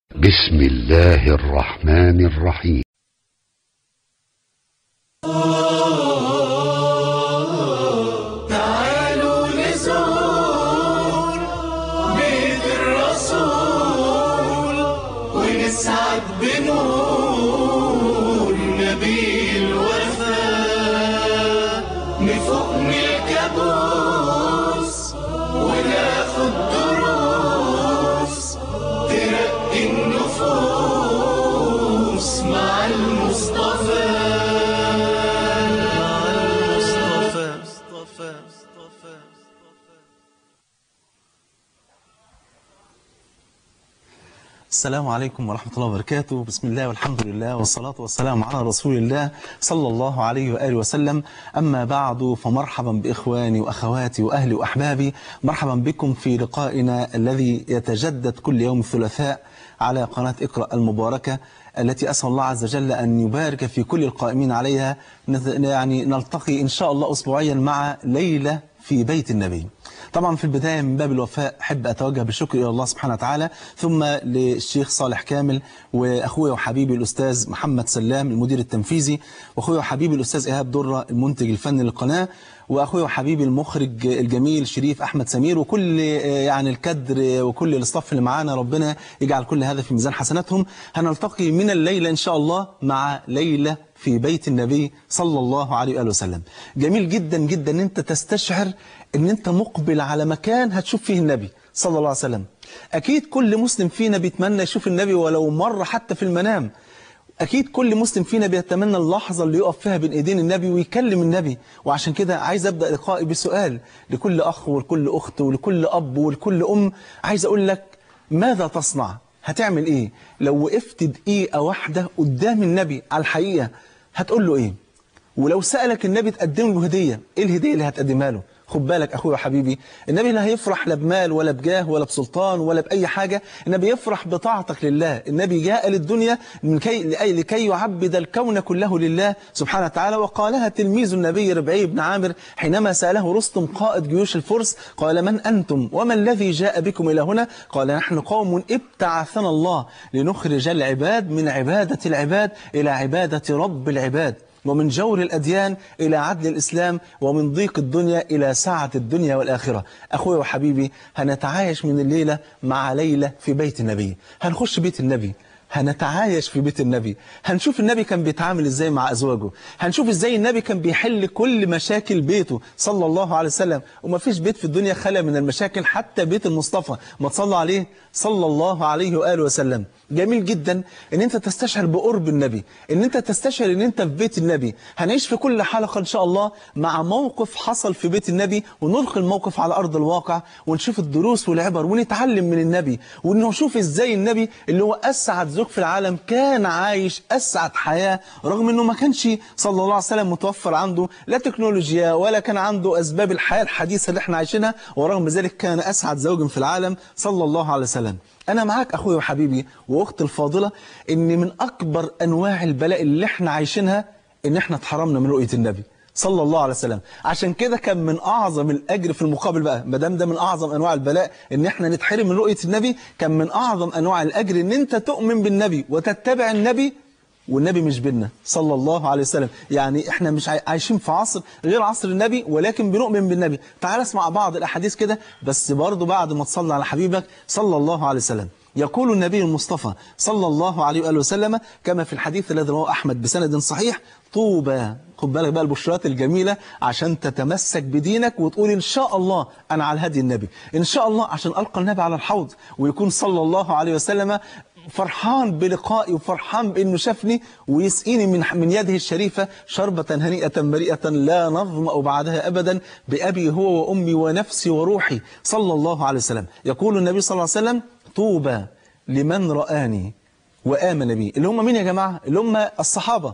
بسم الله الرحمن الرحيم تعالوا نزور بيت الرسول ونسعد بنور نبي الوفاء نفوق من الكابوس وناخد دروس ترقي النفوس مع المصطفى مع المصطفى السلام عليكم ورحمة الله وبركاته بسم الله والحمد لله والصلاة والسلام على رسول الله صلى الله عليه وآله وسلم أما بعد فمرحبا بإخواني وأخواتي وأهلي وأحبابي مرحبا بكم في لقائنا الذي يتجدد كل يوم الثلاثاء على قناة اقرأ المباركة التي أسأل الله عز وجل أن يبارك في كل القائمين عليها نت- يعني نلتقي إن شاء الله أسبوعيا مع ليلة في بيت النبي طبعا في البداية من باب الوفاء أحب أتوجه بالشكر إلى الله سبحانه وتعالى ثم للشيخ صالح كامل وأخويا وحبيبي الأستاذ محمد سلام المدير التنفيذي وأخويا وحبيبي الأستاذ إيهاب درة المنتج الفني للقناة وأخويا وحبيبي المخرج الجميل شريف أحمد سمير وكل آه، يعني الكدر وكل الاصطف اللي معانا ربنا يجعل كل هذا في ميزان حسناتهم هنلتقي من الليلة إن شاء الله مع ليلة في بيت النبي صلى الله عليه وآله وسلم جميل جدا جدا ان انت تستشعر ان انت مقبل على مكان هتشوف فيه النبي صلى الله عليه وسلم اكيد كل مسلم فينا بيتمنى يشوف النبي ولو مرة حتى في المنام أكيد كل مسلم فينا بيتمنى اللحظة اللي يقف فيها بين إيدين النبي ويكلم النبي وعشان كده عايز أبدأ لقائي بسؤال لكل أخ ولكل أخت ولكل أب ولكل أم عايز أقول لك ماذا تصنع هتعمل إيه لو وقفت دقيقة واحدة قدام النبي على الحقيقة هتقول له إيه ولو سألك النبي تقدم له هدية إيه الهدية اللي هتقدمها له خد بالك أخويا وحبيبي النبي لا هيفرح لا بمال ولا بجاه ولا بسلطان ولا بأي حاجة النبي يفرح بطاعتك لله النبي جاء للدنيا من كي لأي لكي يعبد الكون كله لله سبحانه وتعالى وقالها تلميذ النبي ربعي بن عامر حينما سأله رستم قائد جيوش الفرس قال من أنتم وما الذي جاء بكم إلى هنا قال نحن قوم ابتعثنا الله لنخرج العباد من عبادة العباد إلى عبادة رب العباد ومن جور الأديان إلى عدل الإسلام ومن ضيق الدنيا إلى سعة الدنيا والآخرة أخوي وحبيبي هنتعايش من الليلة مع ليلة في بيت النبي هنخش بيت النبي هنتعايش في بيت النبي هنشوف النبي كان بيتعامل ازاي مع ازواجه هنشوف ازاي النبي كان بيحل كل مشاكل بيته صلى الله عليه وسلم وما فيش بيت في الدنيا خلى من المشاكل حتى بيت المصطفى ما تصلى عليه صلى الله عليه وآله وسلم جميل جدا ان انت تستشعر بقرب النبي ان انت تستشعر ان انت في بيت النبي هنعيش في كل حلقة ان شاء الله مع موقف حصل في بيت النبي ونلقي الموقف على ارض الواقع ونشوف الدروس والعبر ونتعلم من النبي ونشوف ازاي النبي اللي هو اسعد زوج في العالم كان عايش اسعد حياة رغم انه ما كانش صلى الله عليه وسلم متوفر عنده لا تكنولوجيا ولا كان عنده اسباب الحياة الحديثة اللي احنا عايشينها ورغم ذلك كان اسعد زوج في العالم صلى الله عليه وسلم أنا معاك أخوي وحبيبي وأختي الفاضلة إن من أكبر أنواع البلاء اللي إحنا عايشينها إن إحنا اتحرمنا من رؤية النبي صلى الله عليه وسلم عشان كده كان من أعظم الأجر في المقابل بقى ما دام ده من أعظم أنواع البلاء إن إحنا نتحرم من رؤية النبي كان من أعظم أنواع الأجر إن أنت تؤمن بالنبي وتتبع النبي والنبي مش بينا صلى الله عليه وسلم يعني احنا مش عاي- عايشين في عصر غير عصر النبي ولكن بنؤمن بالنبي تعال اسمع بعض الاحاديث كده بس برضو بعد ما تصلي على حبيبك صلى الله عليه وسلم يقول النبي المصطفى صلى الله عليه وآله وسلم كما في الحديث الذي رواه أحمد بسند صحيح طوبى خد بالك بقى البشرات الجميلة عشان تتمسك بدينك وتقول إن شاء الله أنا على هدي النبي إن شاء الله عشان ألقى النبي على الحوض ويكون صلى الله عليه وسلم فرحان بلقائي وفرحان بأنه شافني ويسقيني من من يده الشريفة شربة هنيئة مريئة لا نظمأ بعدها أبدا بأبي هو وأمي ونفسي وروحي صلى الله عليه وسلم يقول النبي صلى الله عليه وسلم طوبى لمن رآني وآمن بي اللي هم مين يا جماعة اللي هم الصحابة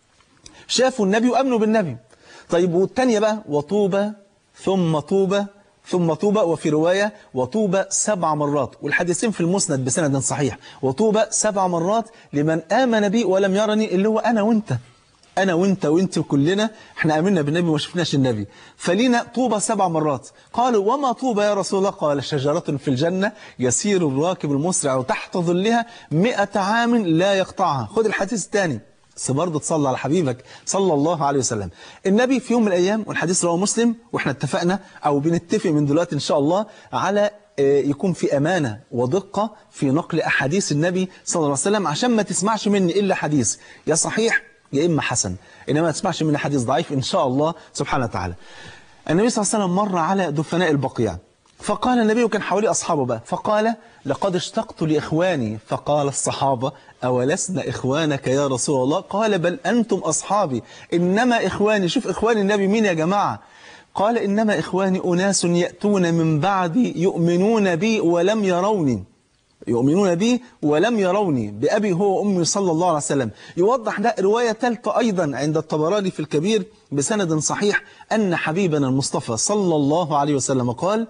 شافوا النبي وأمنوا بالنبي طيب والتانية بقى وطوبى ثم طوبى ثم طوبى وفي رواية وطوبى سبع مرات والحديثين في المسند بسند صحيح وطوبى سبع مرات لمن آمن بي ولم يرني اللي هو أنا وأنت أنا وأنت وأنت وكلنا احنا آمنا بالنبي وما شفناش النبي فلينا طوبة سبع مرات قالوا وما طوبة يا رسول الله قال شجرة في الجنة يسير الراكب المسرع تحت ظلها مئة عام لا يقطعها خد الحديث الثاني بس برضه تصلى على حبيبك صلى الله عليه وسلم النبي في يوم من الأيام والحديث رواه مسلم وإحنا اتفقنا أو بنتفق من دلوقتي إن شاء الله على يكون في أمانة ودقة في نقل أحاديث النبي صلى الله عليه وسلم عشان ما تسمعش مني إلا حديث يا صحيح يا إما حسن إنما ما تسمعش مني حديث ضعيف إن شاء الله سبحانه وتعالى النبي صلى الله عليه وسلم مر على دفناء البقيع فقال النبي وكان حواليه أصحابه بقى فقال لقد اشتقت لإخواني فقال الصحابة أولسنا إخوانك يا رسول الله قال بل أنتم أصحابي إنما إخواني شوف إخوان النبي مين يا جماعة قال إنما إخواني أناس يأتون من بعدي يؤمنون بي ولم يروني يؤمنون بي ولم يروني بأبي هو وأمي صلى الله عليه وسلم يوضح ده رواية ثالثة أيضا عند الطبراني في الكبير بسند صحيح أن حبيبنا المصطفى صلى الله عليه وسلم قال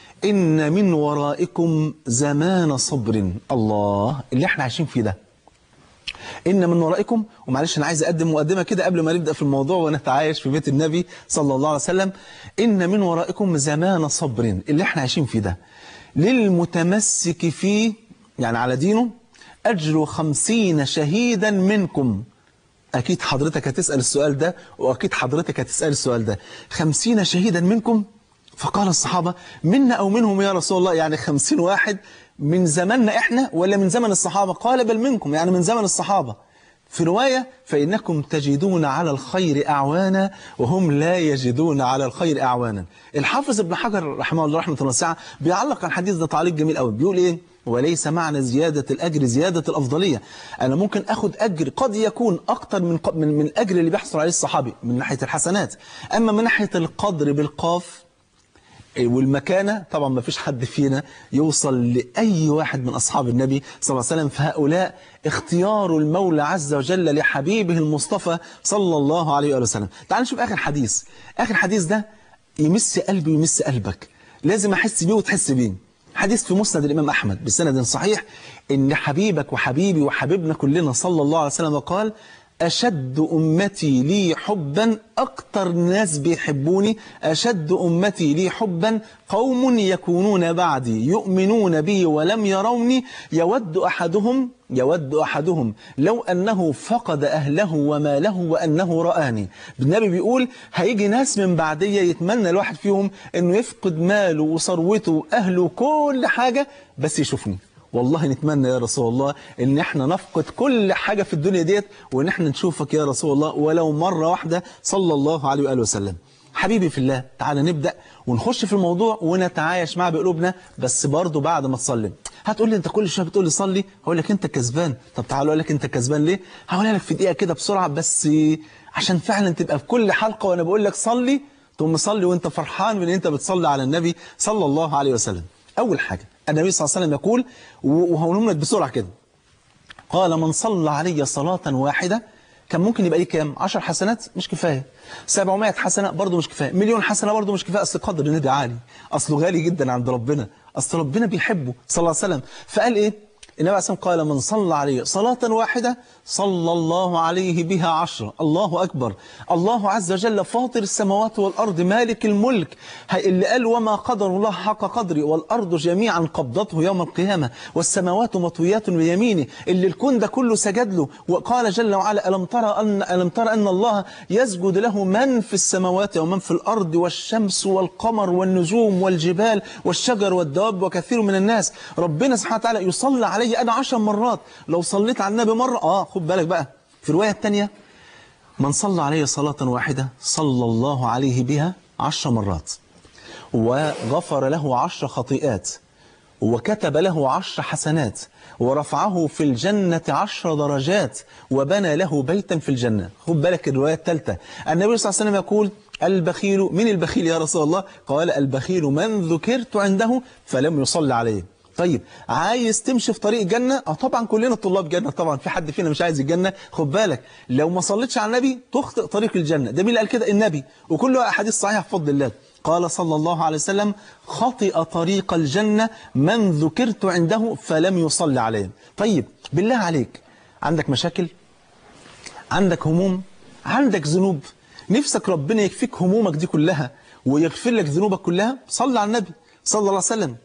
إن من ورائكم زمان صبر الله اللي احنا عايشين فيه ده إن من ورائكم ومعلش أنا عايز أقدم مقدمة كده قبل ما نبدأ في الموضوع ونتعايش في بيت النبي صلى الله عليه وسلم إن من ورائكم زمان صبر اللي احنا عايشين فيه ده للمتمسك فيه يعني على دينه أجر خمسين شهيدا منكم أكيد حضرتك هتسأل السؤال ده وأكيد حضرتك هتسأل السؤال ده خمسين شهيدا منكم فقال الصحابة منا أو منهم يا رسول الله يعني خمسين واحد من زماننا إحنا ولا من زمن الصحابة قال بل منكم يعني من زمن الصحابة في رواية فإنكم تجدون على الخير أعوانا وهم لا يجدون على الخير أعوانا الحافظ ابن حجر رحمه الله رحمة واسعة بيعلق على الحديث ده تعليق جميل قوي بيقول إيه وليس معنى زيادة الأجر زيادة الأفضلية أنا ممكن أخد أجر قد يكون أكتر من من من الأجر اللي بيحصل عليه الصحابي من ناحية الحسنات أما من ناحية القدر بالقاف والمكانة طبعا ما فيش حد فينا يوصل لأي واحد من أصحاب النبي صلى الله عليه وسلم فهؤلاء اختيار المولى عز وجل لحبيبه المصطفى صلى الله عليه وسلم تعال نشوف آخر حديث آخر حديث ده يمس قلبي ويمس قلبك لازم أحس بيه وتحس بيه حديث في مسند الإمام أحمد بسند صحيح إن حبيبك وحبيبي وحبيبنا كلنا صلى الله عليه وسلم قال أشد أمتي لي حبا أكتر ناس بيحبوني أشد أمتي لي حبا قوم يكونون بعدي يؤمنون بي ولم يروني يود أحدهم يود أحدهم لو أنه فقد أهله وماله وأنه رآني النبي بيقول هيجي ناس من بعدية يتمنى الواحد فيهم أنه يفقد ماله وثروته وأهله كل حاجة بس يشوفني والله نتمنى يا رسول الله ان احنا نفقد كل حاجة في الدنيا ديت وان احنا نشوفك يا رسول الله ولو مرة واحدة صلى الله عليه وآله وسلم حبيبي في الله تعالى نبدأ ونخش في الموضوع ونتعايش معاه بقلوبنا بس برضه بعد ما تصلي هتقول لي انت كل شويه بتقول لي صلي هقول لك انت كسبان طب تعالى اقول لك انت كسبان ليه هقولها لك في دقيقه كده بسرعه بس عشان فعلا تبقى في كل حلقه وانا بقول لك صلي تقوم صلي وانت فرحان من ان انت بتصلي على النبي صلى الله عليه وسلم اول حاجه النبي صلى الله عليه وسلم يقول وهقولهم لك بسرعة كده قال من صلى علي صلاة واحدة كان ممكن يبقى ليه كام 10 حسنات مش كفاية 700 حسنة برضه مش كفاية مليون حسنة برضه مش كفاية أصل قدر النبي عالي أصله غالي جدا عند ربنا أصل ربنا بيحبه صلى الله عليه وسلم فقال إيه النبي عليه الصلاة قال من صلى عليه صلاة واحدة صلى الله عليه بها عشرة الله أكبر الله عز وجل فاطر السماوات والأرض مالك الملك اللي قال وما قدر الله حق قدره والأرض جميعا قبضته يوم القيامة والسماوات مطويات بيمينه اللي الكون ده كله سجد له وقال جل وعلا ألم ترى أن, ألم ترى أن الله يسجد له من في السماوات ومن في الأرض والشمس والقمر والنجوم والجبال والشجر والدواب وكثير من الناس ربنا سبحانه وتعالى يصلي عليه أنا عشر مرات لو صليت على النبي مرة آه خد بالك بقى في الرواية الثانية من صلى عليه صلاة واحدة صلى الله عليه بها عشر مرات وغفر له عشر خطيئات وكتب له عشر حسنات ورفعه في الجنة عشر درجات وبنى له بيتا في الجنة خد بالك الرواية الثالثة النبي صلى الله عليه وسلم يقول البخيل من البخيل يا رسول الله قال البخيل من ذكرت عنده فلم يصلي عليه طيب عايز تمشي في طريق الجنة اه طبعا كلنا طلاب جنة طبعا في حد فينا مش عايز الجنة خد بالك لو ما صليتش على النبي تخطئ طريق الجنة ده مين اللي قال كده النبي وكله احاديث صحيحة بفضل الله قال صلى الله عليه وسلم خطئ طريق الجنة من ذكرت عنده فلم يصلي عليه طيب بالله عليك عندك مشاكل عندك هموم عندك ذنوب نفسك ربنا يكفيك همومك دي كلها ويغفر لك ذنوبك كلها صلى على النبي صلى الله عليه وسلم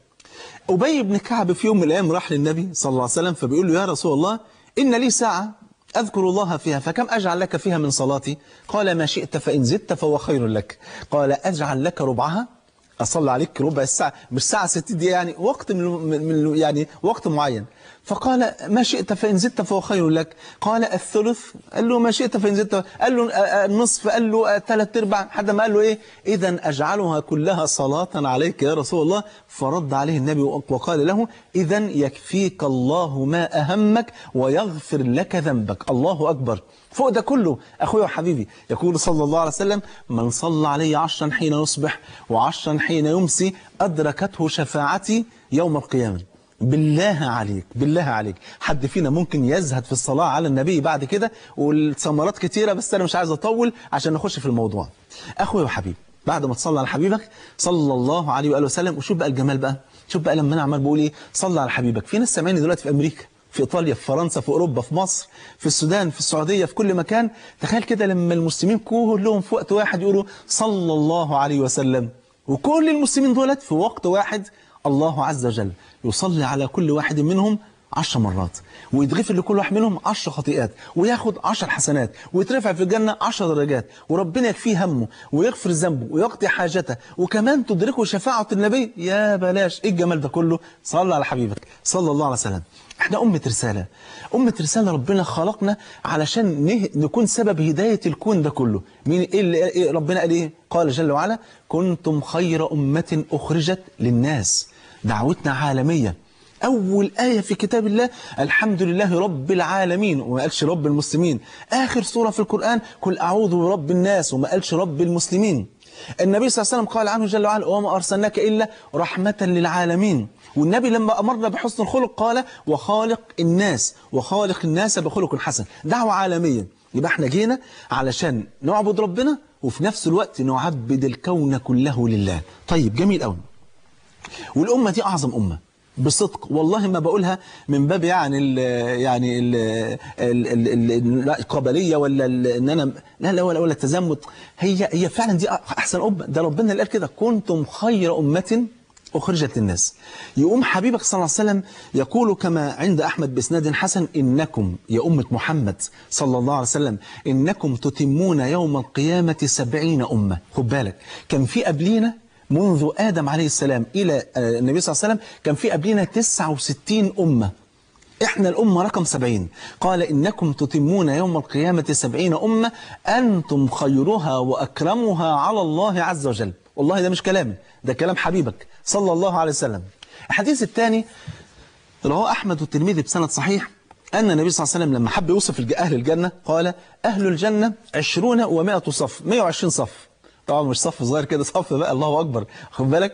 أبي بن كعب في يوم من الأيام راح للنبي صلى الله عليه وسلم فبيقول له يا رسول الله إن لي ساعة أذكر الله فيها فكم أجعل لك فيها من صلاتي قال ما شئت فإن زدت فهو خير لك قال أجعل لك ربعها أصلي عليك ربع الساعة مش ساعة 60 دقيقة يعني وقت من, من يعني وقت معين فقال ما شئت فإن زدت فهو خير لك قال الثلث قال له ما شئت فإن زدت قال له النصف قال له ثلاث ارباع حتى ما قال له إيه إذا أجعلها كلها صلاة عليك يا رسول الله فرد عليه النبي وقال له إذا يكفيك الله ما أهمك ويغفر لك ذنبك الله أكبر فوق ده كله أخوي وحبيبي يقول صلى الله عليه وسلم من صلى علي عشرا حين يصبح وعشرا حين يمسي أدركته شفاعتي يوم القيامة بالله عليك بالله عليك حد فينا ممكن يزهد في الصلاة على النبي بعد كده والثمرات كتيرة بس أنا مش عايز أطول عشان نخش في الموضوع أخوي وحبيبي بعد ما تصلي على حبيبك صلى الله عليه وآله وسلم وشوف بقى الجمال بقى شوف بقى لما أنا عمال بقول إيه صلى على حبيبك في ناس سامعيني دلوقتي في أمريكا في إيطاليا في فرنسا في أوروبا في مصر في السودان في السعودية في كل مكان تخيل كده لما المسلمين كلهم في وقت واحد يقولوا صلى الله عليه وسلم وكل المسلمين دولت في وقت واحد الله عز وجل يصلي على كل واحد منهم عشر مرات ويتغفر لكل واحد منهم عشر خطيئات وياخد عشر حسنات ويترفع في الجنة عشر درجات وربنا يكفيه همه ويغفر ذنبه ويقضي حاجته وكمان تدركه شفاعة النبي يا بلاش ايه الجمال ده كله صلى على حبيبك صلى الله عليه وسلم احنا أمة رسالة أمة رسالة ربنا خلقنا علشان نه... نكون سبب هداية الكون ده كله مين إيه اللي إيه ربنا قال إيه قال جل وعلا كنتم خير أمة أخرجت للناس دعوتنا عالمية أول آية في كتاب الله الحمد لله رب العالمين وما قالش رب المسلمين آخر سورة في القرآن قل أعوذ برب الناس وما قالش رب المسلمين النبي صلى الله عليه وسلم قال عنه جل وعلا وما أرسلناك إلا رحمة للعالمين والنبي لما أمرنا بحسن الخلق قال وخالق الناس وخالق الناس بخلق حسن دعوة عالمية يبقى احنا جينا علشان نعبد ربنا وفي نفس الوقت نعبد الكون كله لله طيب جميل قوي والأمة دي أعظم أمة بصدق والله ما بقولها من باب يعني ال يعني ال ال ال القبليه ولا ان انا لا لا ولا ولا التزمت هي هي فعلا دي احسن امه ده ربنا اللي قال كده كنتم خير امه أخرجت للناس يقوم حبيبك صلى الله عليه وسلم يقول كما عند أحمد بإسناد حسن إنكم يا أمة محمد صلى الله عليه وسلم إنكم تتمون يوم القيامة سبعين أمة خد بالك كان في قبلينا منذ آدم عليه السلام إلى النبي صلى الله عليه وسلم كان في قبلنا 69 أمة إحنا الأمة رقم 70 قال إنكم تتمون يوم القيامة 70 أمة أنتم خيرها وأكرمها على الله عز وجل والله ده مش كلامي ده كلام حبيبك صلى الله عليه وسلم الحديث الثاني رواه أحمد والترمذي بسند صحيح أن النبي صلى الله عليه وسلم لما حب يوصف أهل الجنة قال أهل الجنة عشرون ومائة صف 120 صف طبعا مش صف صغير كده صف بقى الله أكبر خد بالك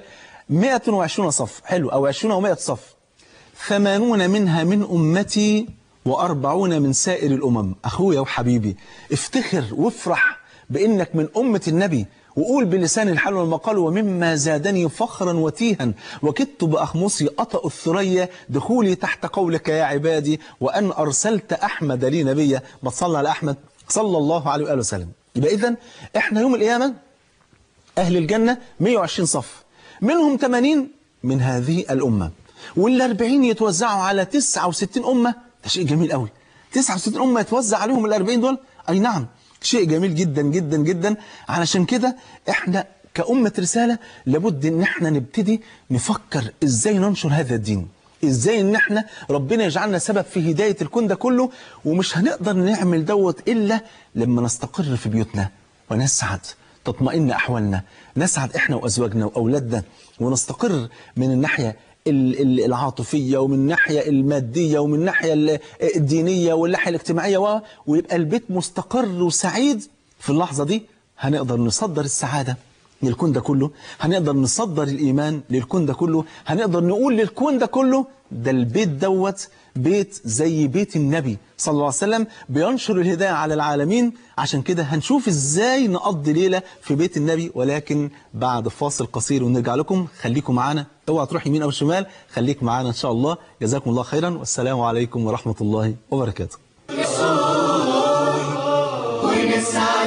120 صف حلو أو 20 و100 صف ثمانون منها من أمتي وأربعون من سائر الأمم أخويا وحبيبي افتخر وافرح بأنك من أمة النبي وقول بلسان الحال والمقال ومما زادني فخرا وتيها وكدت بأخمصي أطأ الثريا دخولي تحت قولك يا عبادي وأن أرسلت أحمد لي نبيا ما تصلى على أحمد صلى الله عليه وآله وسلم يبقى إذن إحنا يوم القيامة أهل الجنة 120 صف منهم 80 من هذه الأمة وال40 يتوزعوا على 69 أمة ده شيء جميل قوي 69 أمة يتوزع عليهم ال40 دول أي نعم شيء جميل جدا جدا جدا علشان كده احنا كأمة رسالة لابد ان احنا نبتدي نفكر ازاي ننشر هذا الدين ازاي ان احنا ربنا يجعلنا سبب في هداية الكون ده كله ومش هنقدر نعمل دوت الا لما نستقر في بيوتنا ونسعد تطمئن احوالنا نسعد احنا وازواجنا واولادنا ونستقر من الناحية العاطفية ومن الناحية المادية ومن الناحية الدينية والناحية الاجتماعية ويبقى البيت مستقر وسعيد في اللحظة دي هنقدر نصدر السعادة للكون ده كله هنقدر نصدر الإيمان للكون ده كله هنقدر نقول للكون ده كله ده البيت دوت بيت زي بيت النبي صلى الله عليه وسلم بينشر الهداية على العالمين عشان كده هنشوف ازاي نقضي ليلة في بيت النبي ولكن بعد فاصل قصير ونرجع لكم خليكم معانا اوعى تروح يمين او شمال خليك معانا ان شاء الله جزاكم الله خيرا والسلام عليكم ورحمة الله وبركاته نسعد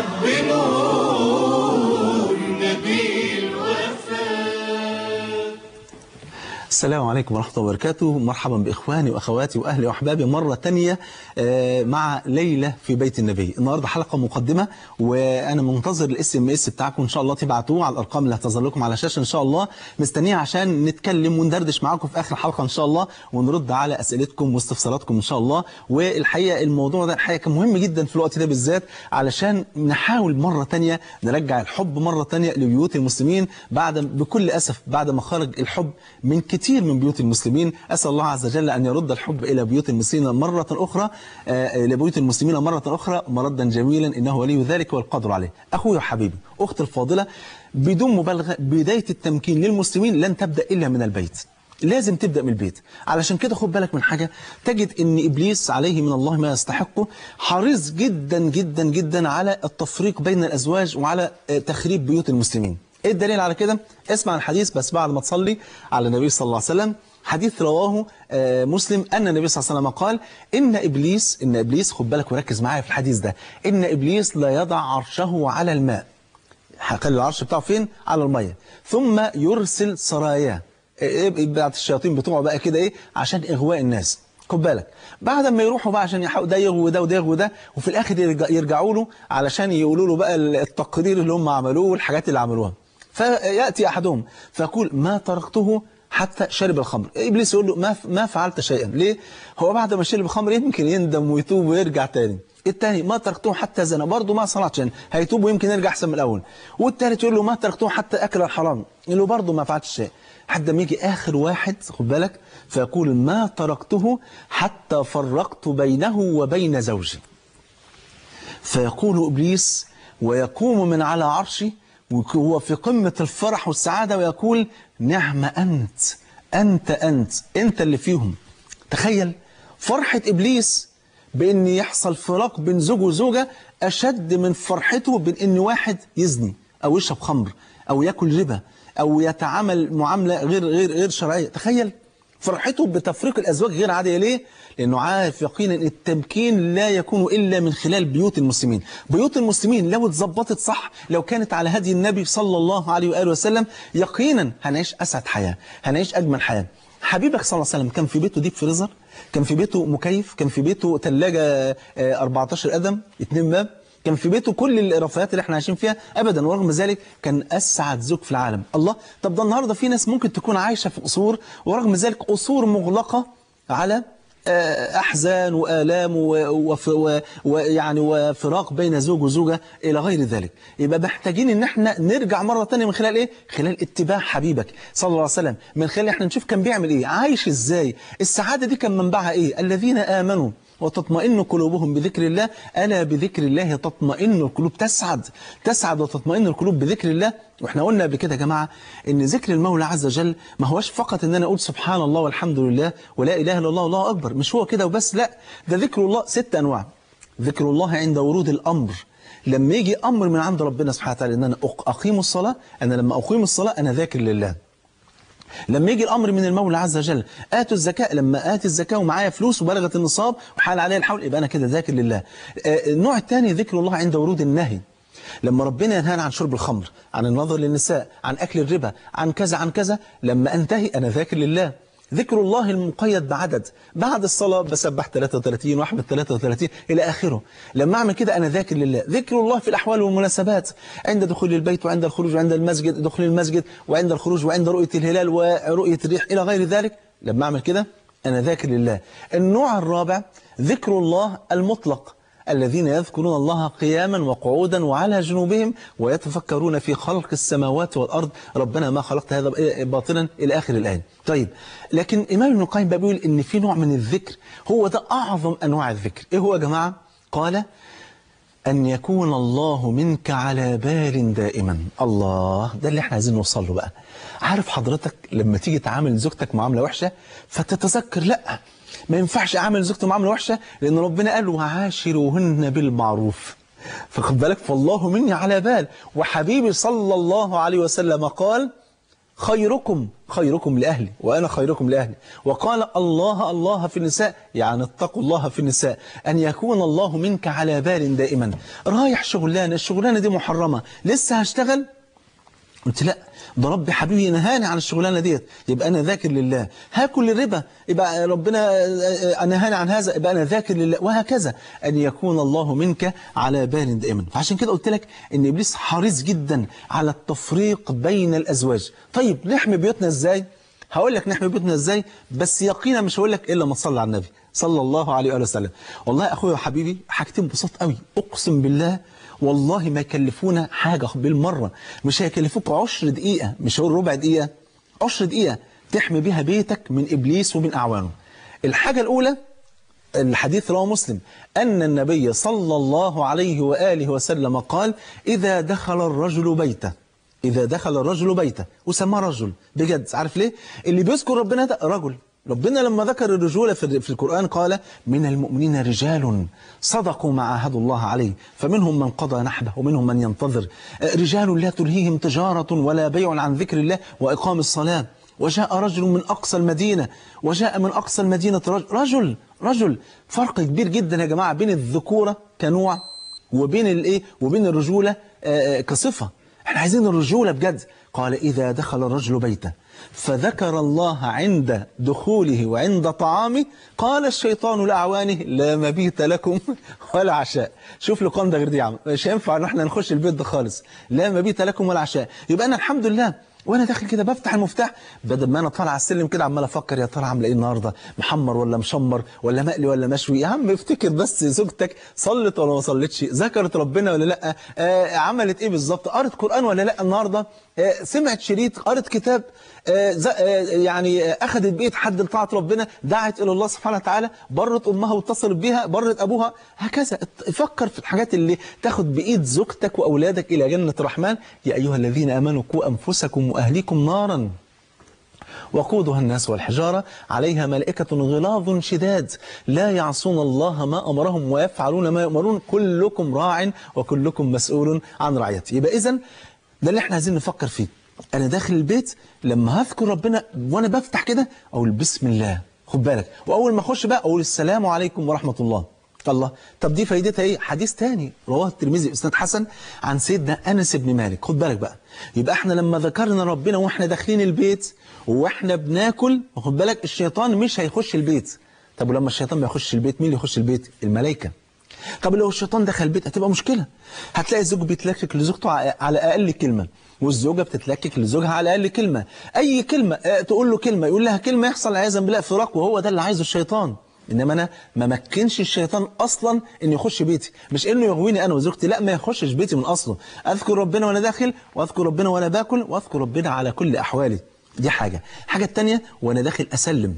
بنور نبي الوفاء السلام عليكم ورحمة الله وبركاته مرحبا بإخواني وأخواتي وأهلي وأحبابي مرة تانية آه، مع ليلة في بيت النبي النهاردة حلقة مقدمة وأنا منتظر الاس ام اس بتاعكم إن شاء الله تبعتوه على الأرقام اللي هتظهر لكم على الشاشة إن شاء الله مستنيه عشان نتكلم وندردش معاكم في آخر الحلقة إن شاء الله ونرد على أسئلتكم واستفساراتكم إن شاء الله والحقيقة الموضوع ده الحقيقة كان مهم جدا في الوقت ده بالذات علشان نحاول مرة تانية نرجع الحب مرة تانية لبيوت المسلمين بعد بكل أسف بعد ما خرج الحب من كتير من بيوت المسلمين أسأل الله عز وجل أن يرد الحب إلى بيوت المسلمين مرة أخرى آه، إلى بيوت المسلمين مرة أخرى مردا جميلا إنه ولي ذلك والقدر عليه أخوي وحبيبي أختي الفاضلة بدون مبالغة بداية التمكين للمسلمين لن تبدأ إلا من البيت لازم تبدأ من البيت علشان كده خد بالك من حاجة تجد ان إبليس عليه من الله ما يستحقه حريص جدا جدا جدا على التفريق بين الأزواج وعلى آه، تخريب بيوت المسلمين ايه الدليل على كده اسمع الحديث بس بعد ما تصلي على النبي صلى الله عليه وسلم حديث رواه آه، مسلم أن النبي صلى الله عليه وسلم قال إن إبليس إن إبليس خد بالك وركز معايا في الحديث ده إن إبليس لا يضع عرشه على الماء هخلي العرش بتاعه فين على المية ثم يرسل سراياه إيه بعد الشياطين بتوعه بقى كده ايه عشان اغواء الناس خد بالك بعد ما يروحوا بقى عشان يحاول ده يغوي ده وده يغوي ده وفي الاخر يرجع يرجعوا له علشان يقولوا له بقى التقرير اللي هم عملوه والحاجات اللي عملوها فياتي احدهم فيقول ما تركته حتى شرب الخمر ابليس يقول له ما ما فعلت شيئا ليه هو بعد ما شرب الخمر يمكن يندم ويتوب ويرجع تاني الثاني ما تركته حتى زنا برضه ما صنعتش هيتوب ويمكن يرجع احسن من الاول والثالث يقول له ما تركته حتى اكل الحرام يقول له برضه ما فعلتش شيء حتى ما يجي اخر واحد خد بالك فيقول ما تركته حتى فرقت بينه وبين زوجي فيقول ابليس ويقوم من على عرشي وهو في قمه الفرح والسعاده ويقول نعم انت انت انت انت اللي فيهم تخيل فرحه ابليس بان يحصل فراق بين زوج وزوجه اشد من فرحته بين ان واحد يزني او يشرب خمر او ياكل ربا او يتعامل معامله غير غير غير شرعيه تخيل فرحته بتفريق الازواج غير عاديه ليه لانه عارف يقينا ان التمكين لا يكون الا من خلال بيوت المسلمين بيوت المسلمين لو اتظبطت صح لو كانت على هدي النبي صلى الله عليه واله وسلم يقينا هنعيش اسعد حياه هنعيش اجمل حياه حبيبك صلى الله عليه وسلم كان في بيته ديب فريزر كان في بيته مكيف كان في بيته ثلاجه 14 قدم اتنين باب كان في بيته كل الرفاهيات اللي احنا عايشين فيها ابدا ورغم ذلك كان اسعد زوج في العالم الله طب ده النهارده في ناس ممكن تكون عايشه في قصور ورغم ذلك قصور مغلقه على آه، احزان والام ويعني وفراق بين زوج وزوجه الى غير ذلك يبقى محتاجين ان احنا نرجع مره ثانيه من خلال ايه خلال اتباع حبيبك صلى الله عليه وسلم من خلال احنا نشوف كان بيعمل ايه عايش ازاي السعاده دي كان منبعها ايه الذين امنوا وتطمئن قلوبهم بذكر الله ألا بذكر الله تطمئن القلوب تسعد تسعد وتطمئن القلوب بذكر الله واحنا قلنا قبل كده يا جماعة ان ذكر المولى عز وجل ما هوش فقط ان انا اقول سبحان الله والحمد لله ولا اله الا الله والله اكبر مش هو كده وبس لا ده ذكر الله ست انواع ذكر الله عند ورود الامر لما يجي امر من عند ربنا سبحانه وتعالى ان انا اقيم الصلاة انا لما اقيم الصلاة انا ذاكر لله لما يجي الامر من المولى عز وجل اتوا الزكاه لما اتي الزكاه ومعايا فلوس وبلغت النصاب وحال عليها الحول يبقى انا كده ذاكر لله آه، النوع الثاني ذكر الله عند ورود النهي لما ربنا ينهانا عن شرب الخمر عن النظر للنساء عن اكل الربا عن كذا عن كذا لما انتهي انا ذاكر لله ذكر الله المقيد بعدد بعد الصلاة بسبح 33 واحمد 33 إلى آخره لما أعمل كده أنا ذاكر لله ذكر الله في الأحوال والمناسبات عند دخول البيت وعند الخروج وعند المسجد دخول المسجد وعند الخروج وعند رؤية الهلال ورؤية الريح إلى غير ذلك لما أعمل كده أنا ذاكر لله النوع الرابع ذكر الله المطلق الذين يذكرون الله قياما وقعودا وعلى جنوبهم ويتفكرون في خلق السماوات والأرض ربنا ما خلقت هذا باطلا إلى آخر الآية طيب لكن إمام ابن القيم بقى بيقول إن في نوع من الذكر هو ده أعظم أنواع الذكر إيه هو يا جماعة قال أن يكون الله منك على بال دائما الله ده اللي احنا عايزين نوصل له بقى عارف حضرتك لما تيجي تعامل زوجتك معاملة وحشة فتتذكر لا ما ينفعش اعمل زوجتي معامله وحشه لان ربنا قال وعاشروهن بالمعروف فخد بالك فالله مني على بال وحبيبي صلى الله عليه وسلم قال خيركم خيركم لأهلي وأنا خيركم لأهلي وقال الله الله في النساء يعني اتقوا الله في النساء أن يكون الله منك على بال دائما رايح شغلانة الشغلانة دي محرمة لسه هشتغل قلت لا ده ربي حبيبي نهاني عن الشغلانه ديت يبقى انا ذاكر لله هاكل الربا يبقى ربنا نهاني عن هذا يبقى انا ذاكر لله وهكذا ان يكون الله منك على بال دائما فعشان كده قلت لك ان ابليس حريص جدا على التفريق بين الازواج طيب نحمي بيوتنا ازاي هقول لك نحمي بيوتنا ازاي بس يقينا مش هقول لك الا ما تصلي على النبي صلى الله عليه وآله وسلم والله اخويا وحبيبي حاجتين بسيط قوي اقسم بالله والله ما يكلفونا حاجة بالمرة مش هيكلفوك عشر دقيقة مش هقول ربع دقيقة عشر دقيقة تحمي بيها بيتك من إبليس ومن أعوانه الحاجة الأولى الحديث رواه مسلم أن النبي صلى الله عليه وآله وسلم قال إذا دخل الرجل بيته إذا دخل الرجل بيته وسماه رجل بجد عارف ليه اللي بيذكر ربنا ده رجل ربنا لما ذكر الرجولة في القرآن قال من المؤمنين رجال صدقوا ما عاهدوا الله عليه فمنهم من قضى نحبه ومنهم من ينتظر رجال لا تلهيهم تجارة ولا بيع عن ذكر الله وإقام الصلاة وجاء رجل من أقصى المدينة وجاء من أقصى المدينة رجل رجل, رجل فرق كبير جدا يا جماعة بين الذكورة كنوع وبين الايه وبين الرجولة كصفة احنا عايزين الرجولة بجد قال إذا دخل الرجل بيته فذكر الله عند دخوله وعند طعامه قال الشيطان لأعوانه لا مبيت لكم ولا عشاء شوف لقام ده غير دي عم مش هينفع ان احنا نخش البيت ده خالص لا مبيت لكم ولا عشاء يبقى انا الحمد لله وانا داخل كده بفتح المفتاح بدل ما انا طالع على السلم كده عمال افكر يا ترى عامله ايه النهارده محمر ولا مشمر ولا مقلي ولا مشوي يا عم افتكر بس زوجتك صلت ولا ما صلتش ذكرت ربنا ولا لا آه عملت ايه بالظبط قرت قران ولا لا النهارده آه سمعت شريط قرت كتاب آه يعني اخذت بايد حد لطاعه ربنا دعت الى الله سبحانه وتعالى برت امها واتصلت بها برت ابوها هكذا فكر في الحاجات اللي تاخد بايد زوجتك واولادك الى جنه الرحمن يا ايها الذين امنوا قوا انفسكم واهليكم نارا وقودها الناس والحجارة عليها ملائكة غلاظ شداد لا يعصون الله ما أمرهم ويفعلون ما يؤمرون كلكم راع وكلكم مسؤول عن رعيته يبقى إذن ده اللي احنا عايزين نفكر فيه أنا داخل البيت لما هذكر ربنا وأنا بفتح كده أقول بسم الله خد بالك وأول ما أخش بقى أقول السلام عليكم ورحمة الله الله طب دي فايدتها ايه حديث تاني رواه الترمذي باسناد حسن عن سيدنا انس بن مالك خد بالك بقى يبقى احنا لما ذكرنا ربنا واحنا داخلين البيت واحنا بناكل خد بالك الشيطان مش هيخش البيت طب ولما الشيطان ما يخش البيت مين اللي يخش البيت الملائكه طب لو الشيطان دخل البيت هتبقى مشكله هتلاقي الزوج بيتلكك لزوجته على اقل كلمه والزوجه بتتلكك لزوجها على اقل كلمه اي كلمه تقول له كلمه يقول لها كلمه يحصل عياذا بالله فراق وهو ده اللي عايزه الشيطان انما انا ما مكنش الشيطان اصلا ان يخش بيتي مش انه يغويني انا وزوجتي لا ما يخشش بيتي من اصله اذكر ربنا وانا داخل واذكر ربنا وانا باكل واذكر ربنا على كل احوالي دي حاجه الحاجه الثانيه وانا داخل اسلم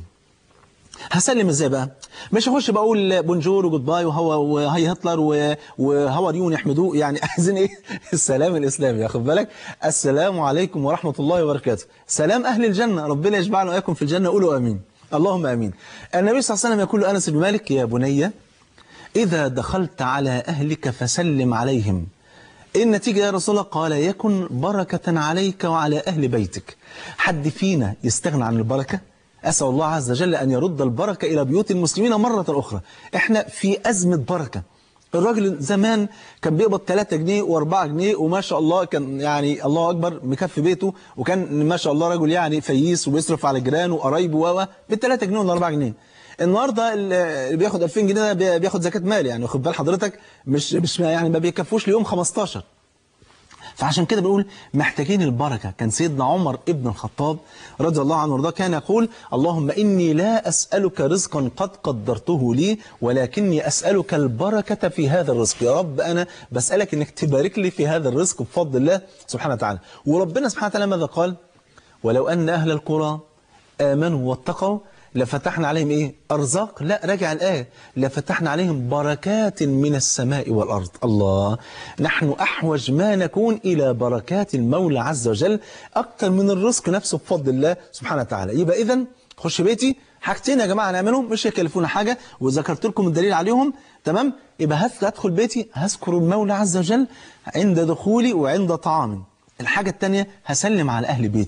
هسلم ازاي بقى مش هخش بقول بونجور وجود باي وهو وهاي هتلر وهاو ار يو يحمدوه يعني عايزين ايه السلام الاسلامي واخد بالك السلام عليكم ورحمه الله وبركاته سلام اهل الجنه ربنا يجمعنا واياكم في الجنه قولوا امين اللهم امين النبي صلى الله عليه وسلم يقول لانس بن مالك يا بني اذا دخلت على اهلك فسلم عليهم ايه النتيجه يا رسول الله قال يكن بركه عليك وعلى اهل بيتك حد فينا يستغنى عن البركه أسأل الله عز وجل أن يرد البركة إلى بيوت المسلمين مرة أخرى إحنا في أزمة بركة الراجل زمان كان بيقبض 3 جنيه و4 جنيه وما شاء الله كان يعني الله أكبر مكفي بيته وكان ما شاء الله رجل يعني فييس وبيصرف على جيرانه وقرايبه و بال 3 جنيه ولا 4 جنيه النهارده اللي بياخد 2000 جنيه ده بياخد زكاة مال يعني واخد بال حضرتك مش مش يعني ما بيكفوش ليوم 15 فعشان كده بنقول محتاجين البركة كان سيدنا عمر ابن الخطاب رضي الله عنه وارضاه كان يقول اللهم إني لا أسألك رزقا قد قدرته لي ولكني أسألك البركة في هذا الرزق يا رب أنا بسألك أنك تبارك لي في هذا الرزق بفضل الله سبحانه وتعالى وربنا سبحانه وتعالى ماذا قال ولو أن أهل القرى آمنوا واتقوا لفتحنا عليهم ايه ارزاق لا راجع الايه لفتحنا عليهم بركات من السماء والارض الله نحن احوج ما نكون الى بركات المولى عز وجل اكتر من الرزق نفسه بفضل الله سبحانه وتعالى يبقى اذا خش بيتي حاجتين يا جماعه نعملهم مش هيكلفونا حاجه وذكرت لكم الدليل عليهم تمام يبقى هدخل بيتي هذكر المولى عز وجل عند دخولي وعند طعامي الحاجه الثانيه هسلم على اهل بيتي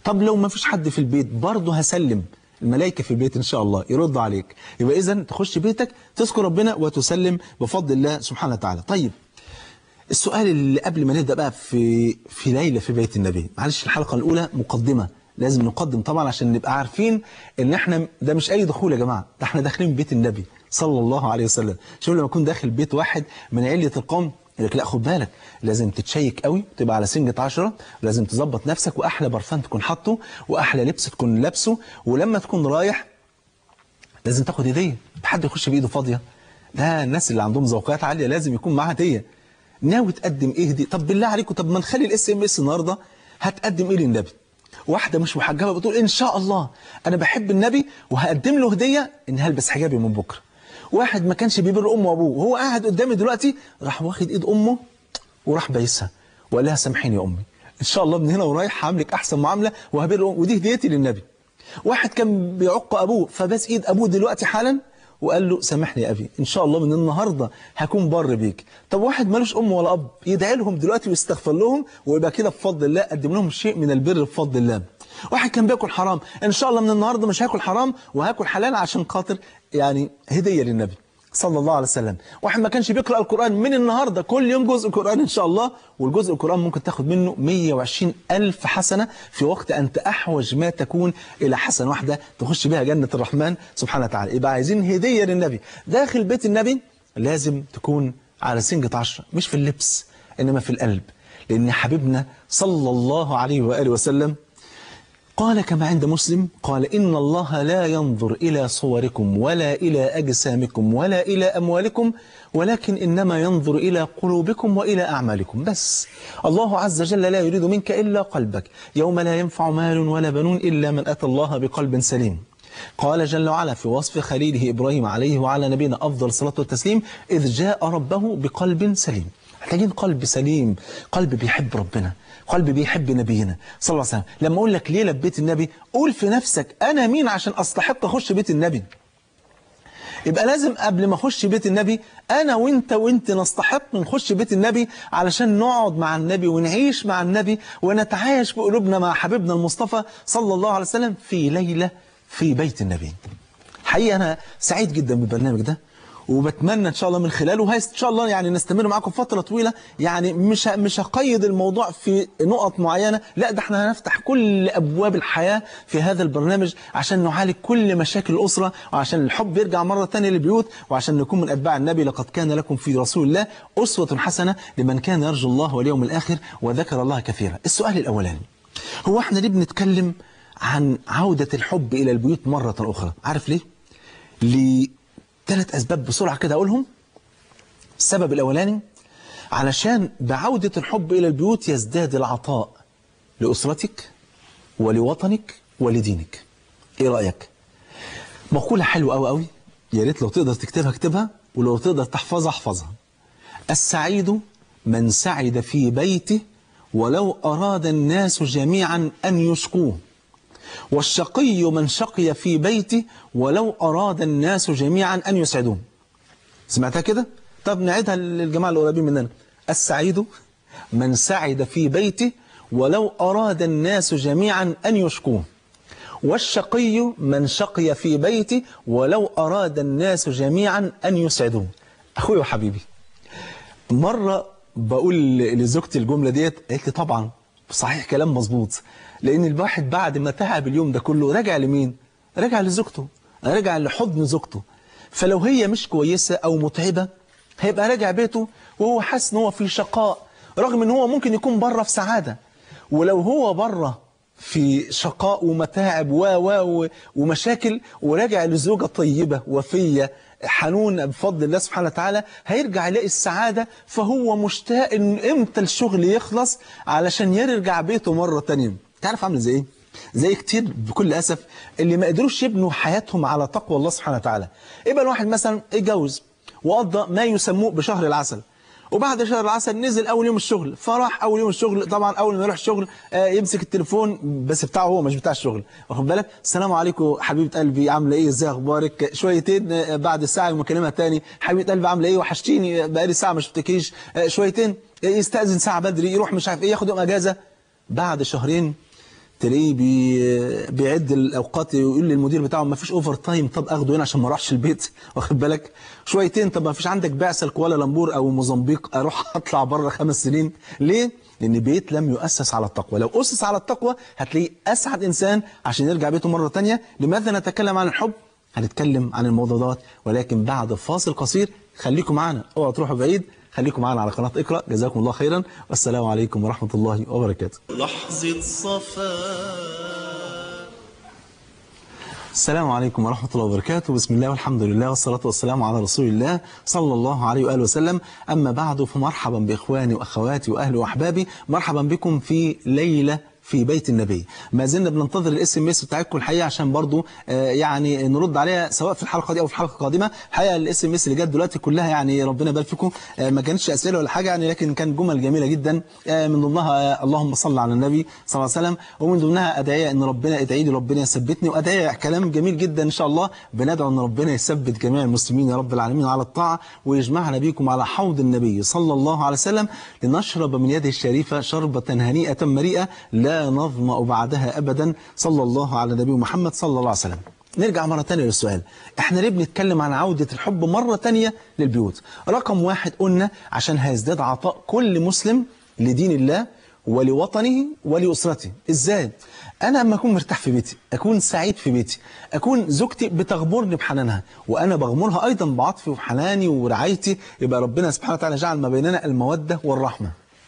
طب لو ما فيش حد في البيت برضه هسلم الملائكة في البيت إن شاء الله يرد عليك يبقى إذا تخش بيتك تذكر ربنا وتسلم بفضل الله سبحانه وتعالى طيب السؤال اللي قبل ما نبدأ بقى في في ليلة في بيت النبي معلش الحلقة الأولى مقدمة لازم نقدم طبعا عشان نبقى عارفين ان احنا ده مش اي دخول يا جماعة ده احنا داخلين بيت النبي صلى الله عليه وسلم شوف لما اكون داخل بيت واحد من علية القوم يقول لك لا خد بالك لازم تتشيك قوي تبقى على سنجة عشرة لازم تظبط نفسك واحلى برفان تكون حاطه واحلى لبس تكون لابسه ولما تكون رايح لازم تاخد هديه حد يخش بايده فاضيه لا الناس اللي عندهم ذوقيات عاليه لازم يكون معاها هديه ناوي تقدم ايه هديه طب بالله عليكم طب ما نخلي الاس ام اس النهارده هتقدم ايه للنبي واحده مش محجبه بتقول ان شاء الله انا بحب النبي وهقدم له هديه ان هلبس حجابي من بكره واحد ما كانش بيبر امه وابوه وهو قاعد قدامي دلوقتي راح واخد ايد امه وراح بايسها وقال لها سامحيني يا امي ان شاء الله من هنا ورايح هعملك احسن معامله وهبر ودي هديتي للنبي واحد كان بيعق ابوه فباس ايد ابوه دلوقتي حالا وقال له سامحني يا ابي ان شاء الله من النهارده هكون بر بيك طب واحد ملوش ام ولا اب يدعي لهم دلوقتي ويستغفر لهم ويبقى كده بفضل الله قدم لهم شيء من البر بفضل الله واحد كان بياكل حرام ان شاء الله من النهارده مش هاكل حرام وهاكل حلال عشان خاطر يعني هديه للنبي صلى الله عليه وسلم واحد ما كانش بيقرأ القرآن من النهاردة كل يوم جزء قرآن إن شاء الله والجزء القرآن ممكن تاخد منه 120 ألف حسنة في وقت أنت أحوج ما تكون إلى حسنة واحدة تخش بها جنة الرحمن سبحانه وتعالى يبقى عايزين هدية للنبي داخل بيت النبي لازم تكون على سنجة عشرة مش في اللبس إنما في القلب لأن حبيبنا صلى الله عليه وآله وسلم قال كما عند مسلم قال إن الله لا ينظر إلى صوركم ولا إلى أجسامكم ولا إلى أموالكم ولكن إنما ينظر إلى قلوبكم وإلى أعمالكم بس الله عز وجل لا يريد منك إلا قلبك يوم لا ينفع مال ولا بنون إلا من أتى الله بقلب سليم قال جل وعلا في وصف خليله إبراهيم عليه وعلى نبينا أفضل الصلاة والتسليم إذ جاء ربه بقلب سليم محتاجين قلب سليم قلب بيحب ربنا قلب بيحب نبينا صلى الله عليه وسلم لما اقول لك ليله بيت النبي قول في نفسك انا مين عشان استحق اخش بيت النبي يبقى لازم قبل ما اخش بيت النبي انا وانت وانت نستحق نخش بيت النبي علشان نقعد مع النبي ونعيش مع النبي ونتعايش بقلوبنا مع حبيبنا المصطفى صلى الله عليه وسلم في ليله في بيت النبي حقيقه انا سعيد جدا بالبرنامج ده وبتمنى ان شاء الله من خلاله وهي ان شاء الله يعني نستمر معاكم فتره طويله يعني مش مش هقيد الموضوع في نقط معينه لا ده احنا هنفتح كل ابواب الحياه في هذا البرنامج عشان نعالج كل مشاكل الاسره وعشان الحب يرجع مره ثانيه للبيوت وعشان نكون من اتباع النبي لقد كان لكم في رسول الله اسوه حسنه لمن كان يرجو الله واليوم الاخر وذكر الله كثيرا السؤال الاولاني هو احنا ليه بنتكلم عن عوده الحب الى البيوت مره اخرى عارف ليه ليه ثلاث أسباب بسرعة كده أقولهم السبب الأولاني علشان بعودة الحب إلى البيوت يزداد العطاء لأسرتك ولوطنك ولدينك إيه رأيك؟ مقولة حلوة أوي أوي يا ريت لو تقدر تكتبها اكتبها ولو تقدر تحفظها احفظها السعيد من سعد في بيته ولو أراد الناس جميعا أن يشقوه والشقي من شقي في بيته ولو أراد الناس جميعا أن يسعدوه سمعتها كده؟ طب نعيدها للجماعة القريبين مننا السعيد من سعد في بيته ولو أراد الناس جميعا أن يشكوه والشقي من شقي في بيته ولو أراد الناس جميعا أن يسعدوه أخوي وحبيبي مرة بقول لزوجتي الجملة ديت قالت لي طبعا صحيح كلام مظبوط لأن الواحد بعد ما تعب اليوم ده كله رجع لمين؟ رجع لزوجته رجع لحضن زوجته فلو هي مش كويسة أو متعبة هيبقى راجع بيته وهو حاسس ان هو في شقاء رغم ان هو ممكن يكون بره في سعادة ولو هو بره في شقاء ومتاعب و و ومشاكل وراجع لزوجة طيبة وفية حنون بفضل الله سبحانه وتعالى هيرجع يلاقي السعادة فهو مشتاق ان امتى الشغل يخلص علشان يرجع بيته مرة تانية تعرف عامل زي ايه؟ زي كتير بكل أسف اللي ما قدروش يبنوا حياتهم على تقوى الله سبحانه وتعالى يبقى الواحد مثلا اتجوز وقضى ما يسموه بشهر العسل وبعد شهر العسل نزل اول يوم الشغل فراح اول يوم الشغل طبعا اول ما يروح الشغل آه يمسك التليفون بس بتاعه هو مش بتاع الشغل واخد بالك السلام عليكم حبيبه قلبي عامله ايه ازاي اخبارك شويتين آه بعد الساعه يوم اكلمها تاني حبيبه قلبي عامله ايه وحشتيني بقالي ساعه ما شفتكيش آه شويتين يستاذن ساعه بدري يروح مش عارف ايه ياخد يوم اجازه بعد شهرين تلاقيه بي بيعد الاوقات يقول للمدير بتاعه ما فيش اوفر تايم طب اخده هنا عشان ما اروحش البيت واخد بالك شويتين طب ما فيش عندك بعثه لكوالالمبور او موزمبيق اروح اطلع بره خمس سنين ليه لان بيت لم يؤسس على التقوى لو اسس على التقوى هتلاقيه اسعد انسان عشان يرجع بيته مره تانية لماذا نتكلم عن الحب هنتكلم عن الموضوع ده ولكن بعد فاصل قصير خليكم معانا اوعوا تروحوا بعيد خليكم معانا على قناه اقرا جزاكم الله خيرا والسلام عليكم ورحمه الله وبركاته لحظة صفاء السلام عليكم ورحمة الله وبركاته بسم الله والحمد لله والصلاة والسلام على رسول الله صلى الله عليه وآله وسلم أما بعد فمرحبا بإخواني وأخواتي وأهلي وأحبابي مرحبا بكم في ليلة في بيت النبي ما زلنا بننتظر الاس ام اس بتاعتكم الحقيقه عشان برضو آه يعني نرد عليها سواء في الحلقه دي او في الحلقه القادمه الحقيقه الاس ام اس اللي جت دلوقتي كلها يعني ربنا يبارك فيكم آه ما كانتش اسئله ولا حاجه يعني لكن كان جمل جميله جدا آه من ضمنها آه اللهم صل على النبي صلى الله عليه وسلم ومن ضمنها ادعيه ان ربنا ادعي لي ربنا يثبتني وادعيه كلام جميل جدا ان شاء الله بندعو ان ربنا يثبت جميع المسلمين يا رب العالمين على الطاعه ويجمعنا بكم على حوض النبي صلى الله عليه وسلم لنشرب من يده الشريفه شربه هنيئه مريئه لا نظما بعدها أبدا صلى الله على نبي محمد صلى الله عليه وسلم نرجع مرة تانية للسؤال احنا ليه بنتكلم عن عودة الحب مرة تانية للبيوت رقم واحد قلنا عشان هيزداد عطاء كل مسلم لدين الله ولوطنه ولأسرته ازاي انا اما اكون مرتاح في بيتي اكون سعيد في بيتي اكون زوجتي بتغمرني بحنانها وانا بغمرها ايضا بعطفي وحناني ورعايتي يبقى ربنا سبحانه وتعالى جعل ما بيننا المودة والرحمة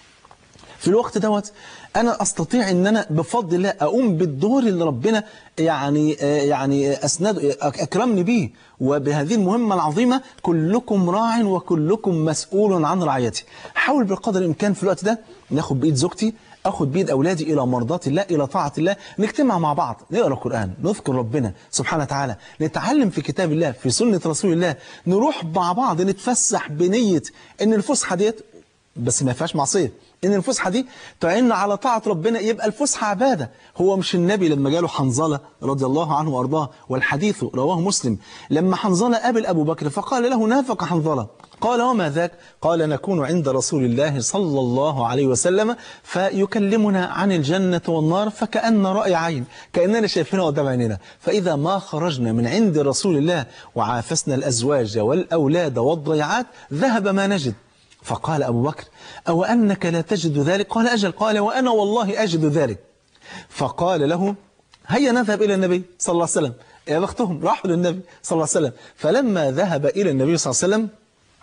في الوقت دوت انا استطيع ان انا بفضل الله اقوم بالدور اللي ربنا يعني يعني اسند اكرمني به وبهذه المهمه العظيمه كلكم راع وكلكم مسؤول عن رعيته حاول بقدر الامكان في الوقت ده ناخد بايد زوجتي اخد بايد اولادي الى مرضات الله الى طاعه الله نجتمع مع بعض نقرا القران نذكر ربنا سبحانه وتعالى نتعلم في كتاب الله في سنه رسول الله نروح مع بعض نتفسح بنيه ان الفسحه ديت بس ما فيهاش معصيه ان الفسحه دي تعين على طاعه ربنا يبقى الفسحه عباده هو مش النبي لما جاله حنظله رضي الله عنه وارضاه والحديث رواه مسلم لما حنظله قابل ابو بكر فقال له نافق حنظله قال وما ذاك قال نكون عند رسول الله صلى الله عليه وسلم فيكلمنا عن الجنة والنار فكأن رأي عين كأننا شايفينها قدام عيننا فإذا ما خرجنا من عند رسول الله وعافسنا الأزواج والأولاد والضيعات ذهب ما نجد فقال أبو بكر أو أنك لا تجد ذلك قال أجل قال وأنا والله أجد ذلك فقال له هيا نذهب إلى النبي صلى الله عليه وسلم يا بختهم راحوا للنبي صلى الله عليه وسلم فلما ذهب إلى النبي صلى الله عليه وسلم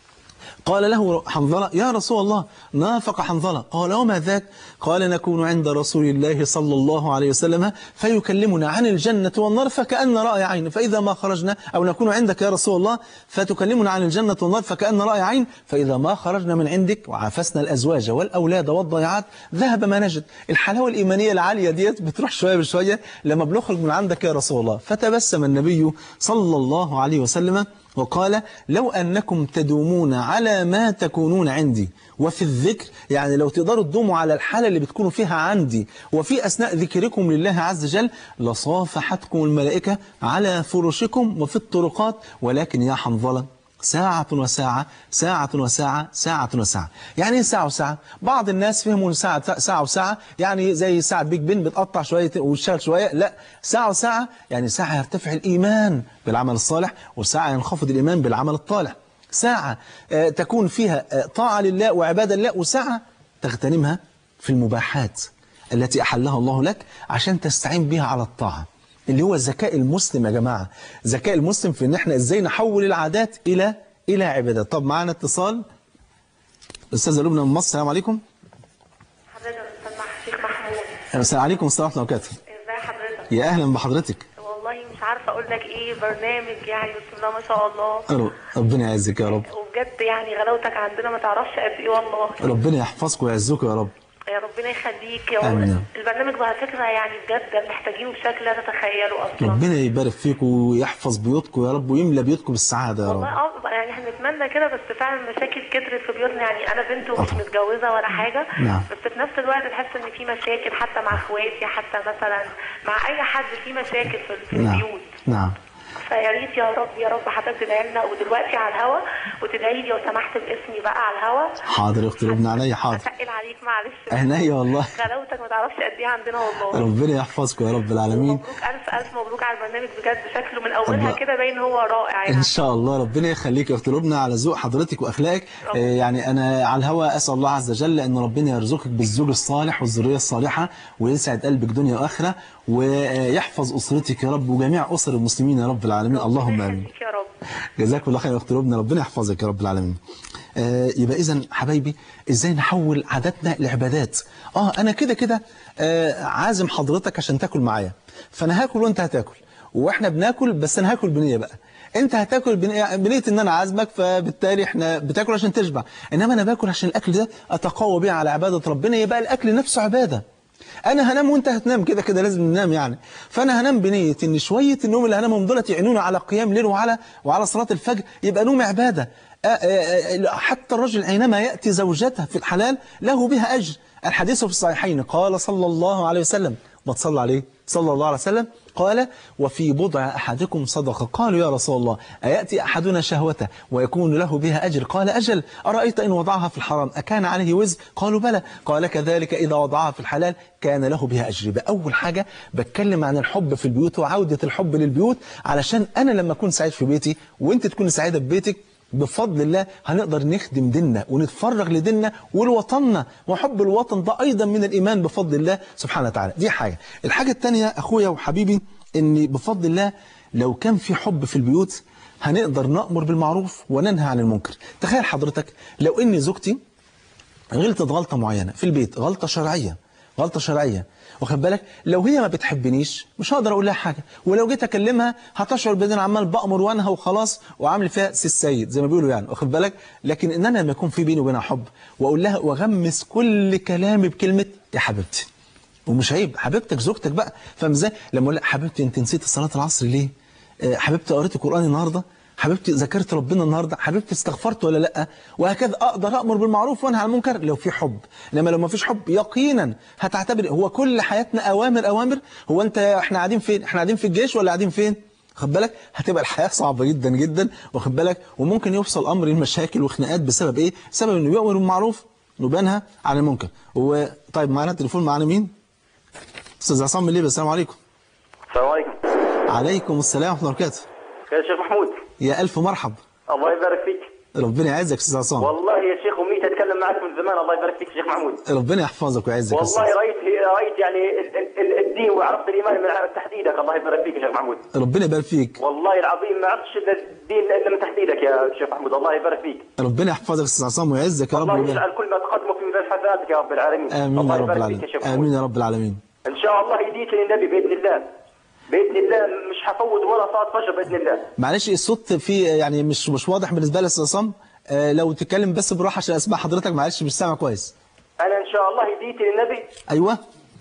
قال له حنظلة يا رسول الله نافق حنظلة قال وما ذاك قال نكون عند رسول الله صلى الله عليه وسلم فيكلمنا عن الجنة والنار فكأن رأي عين فإذا ما خرجنا أو نكون عندك يا رسول الله فتكلمنا عن الجنة والنار فكأن رأي عين فإذا ما خرجنا من عندك وعافسنا الأزواج والأولاد والضيعات ذهب ما نجد الحلاوة الإيمانية العالية ديت بتروح شوية بشوية لما بنخرج من عندك يا رسول الله فتبسم النبي صلى الله عليه وسلم وقال لو أنكم تدومون على ما تكونون عندي وفي الذكر يعني لو تقدروا تدوموا على الحالة اللي بتكونوا فيها عندي وفي أثناء ذكركم لله عز وجل لصافحتكم الملائكة على فرشكم وفي الطرقات ولكن يا حنظلة ساعة وساعة ساعة وساعة ساعة وساعة يعني ايه ساعة وساعة بعض الناس فهموا ساعة ساعة وساعة يعني زي ساعة بيج بن بتقطع شوية وتشتغل شوية لا ساعة وساعة يعني ساعة يرتفع الإيمان بالعمل الصالح وساعة ينخفض الإيمان بالعمل الطالح ساعة آه تكون فيها آه طاعة لله وعبادة لله وساعة تغتنمها في المباحات التي أحلها الله لك عشان تستعين بها على الطاعة اللي هو الذكاء المسلم يا جماعة ذكاء المسلم في ان احنا ازاي نحول العادات الى الى عبادات طب معانا اتصال استاذه لبنى من مصر السلام عليكم حضرتك استاذ شيخ محمود السلام عليكم ورحمه الله وبركاته ازي حضرتك يا اهلا بحضرتك والله مش عارفه اقول لك ايه برنامج يعني بسم الله ما شاء الله رب- ربنا يعزك يا رب وبجد يعني غلاوتك عندنا ما تعرفش قد ايه والله ربنا يحفظكم ويعزكم يا رب يا ربنا يخليك يا آمين. رب البرنامج ده على فكره يعني بجد محتاجينه بشكل لا تتخيله اصلا ربنا يبارك فيكم ويحفظ بيوتكم يا رب ويملى بيوتكم بالسعاده يا والله رب اه يعني احنا نتمنى كده بس فعلا مشاكل كترت في بيوتنا يعني انا بنت ومش طبعا. متجوزه ولا حاجه نعم. بس في نفس الوقت تحس ان في مشاكل حتى مع اخواتي حتى مثلا مع اي حد في مشاكل في في نعم البيوت نعم فيا ريت يا رب يا رب حضرتك تدعي لنا ودلوقتي على الهوا وتدعي لي لو سمحت باسمي بقى على الهوا حاضر يا اخت لبنى عليا حاضر اتقل عليك معلش عينيا والله غلاوتك ما تعرفش قد ايه عندنا والله ربنا يحفظكم يا رب العالمين مبروك الف الف مبروك على البرنامج بجد شكله من اولها الله. كده باين هو رائع يعني ان شاء الله ربنا يخليك يا اخت لبنى على ذوق حضرتك واخلاقك آه، يعني انا على الهواء اسال الله عز وجل ان ربنا يرزقك بالزوج الصالح والذريه الصالحه ويسعد قلبك دنيا واخره ويحفظ اسرتك يا رب وجميع اسر المسلمين يا رب العالمين اللهم امين يخليك يا رب جزاك الله خير يا اخت لبنى ربنا يحفظك يا رب العالمين آه يبقى اذا حبايبي ازاي نحول عاداتنا لعبادات اه انا كده كده آه عازم حضرتك عشان تاكل معايا فانا هاكل وانت هتاكل واحنا بناكل بس انا هاكل بنيه بقى انت هتاكل بنيه بنية ان انا عازمك فبالتالي احنا بتاكل عشان تشبع انما انا باكل عشان الاكل ده اتقوى بيه على عباده ربنا يبقى الاكل نفسه عباده انا هنام وانت هتنام كده كده لازم ننام يعني فانا هنام بنيه ان شويه النوم اللي هنامهم دولت يعينوني على قيام ليل وعلى وعلى صلاه الفجر يبقى نوم عباده آه، آه، آه، حتى الرجل حينما ياتي زوجته في الحلال له بها اجر الحديث في الصحيحين قال صلى الله عليه وسلم ما تصلى عليه صلى الله عليه وسلم قال وفي بضع أحدكم صدقة قالوا يا رسول الله أيأتي أحدنا شهوته ويكون له بها أجر قال أجل أرأيت إن وضعها في الحرام أكان عليه وزر قالوا بلى قال كذلك إذا وضعها في الحلال كان له بها أجر يبقى أول حاجة بتكلم عن الحب في البيوت وعودة الحب للبيوت علشان أنا لما أكون سعيد في بيتي وأنت تكون سعيدة في بيتك بفضل الله هنقدر نخدم ديننا ونتفرغ لديننا ولوطننا وحب الوطن ده أيضا من الإيمان بفضل الله سبحانه وتعالى دي حاجة الحاجة التانية أخويا وحبيبي أن بفضل الله لو كان في حب في البيوت هنقدر نأمر بالمعروف وننهى عن المنكر تخيل حضرتك لو أن زوجتي غلطت غلطة معينة في البيت غلطة شرعية غلطة شرعية واخد بالك لو هي ما بتحبنيش مش هقدر اقول لها حاجة ولو جيت اكلمها هتشعر بان انا عمال بأمر وانهى وخلاص وعامل فيها سي السيد زي ما بيقولوا يعني واخد بالك لكن ان انا لما يكون في بيني وبينها حب واقول لها واغمس كل كلامي بكلمة يا حبيبتي ومش عيب حبيبتك زوجتك بقى فاهم ازاي لما اقول لها حبيبتي انت نسيت صلاة العصر ليه آه، حبيبتي قريت القرآن النهارده حبيبتي ذكرت ربنا النهارده حبيبتي استغفرت ولا لا وهكذا اقدر امر بالمعروف وانهى عن المنكر لو في حب انما لو ما فيش حب يقينا هتعتبر هو كل حياتنا اوامر اوامر هو انت احنا قاعدين فين احنا قاعدين في الجيش ولا قاعدين فين خد بالك هتبقى الحياه صعبه جدا جدا واخد بالك وممكن يوصل امر لمشاكل وخناقات بسبب ايه بسبب انه يؤمر بالمعروف وبينهى عن المنكر وطيب معانا تليفون معانا مين استاذ عصام الليبي السلام عليكم السلام عليكم عليكم السلام ورحمه الله وبركاته يا شيخ محمود يا الف مرحب الله يبارك فيك ربنا يعزك استاذ عصام والله يا شيخ امنيت اتكلم معك من زمان الله يبارك فيك يا شيخ محمود ربنا يحفظك ويعزك يا والله استاذ رايت رايت يعني ال- ال- ال- الدين وعرفت الايمان من تحديدك الله يبارك فيك يا شيخ محمود ربنا يبارك فيك والله العظيم ما عرفتش إلا الدين الا من تحديدك يا شيخ محمود الله يبارك فيك ربنا يحفظك يا استاذ عصام ويعزك يا رب الله ويبارك. يجعل كل ما تقدمه في ميزان حسناتك يا رب العالمين امين الله يا رب يبارك العالمين فيك يا شيخ محمود امين يا رب العالمين ان شاء الله يديك للنبي باذن الله باذن الله مش حفوت ولا صلاه فجر باذن الله معلش الصوت فيه يعني مش مش واضح بالنسبه لي يا استاذ عصام آه لو تتكلم بس بالراحه عشان اسمع حضرتك معلش مش سامع كويس انا ان شاء الله يديك للنبي ايوه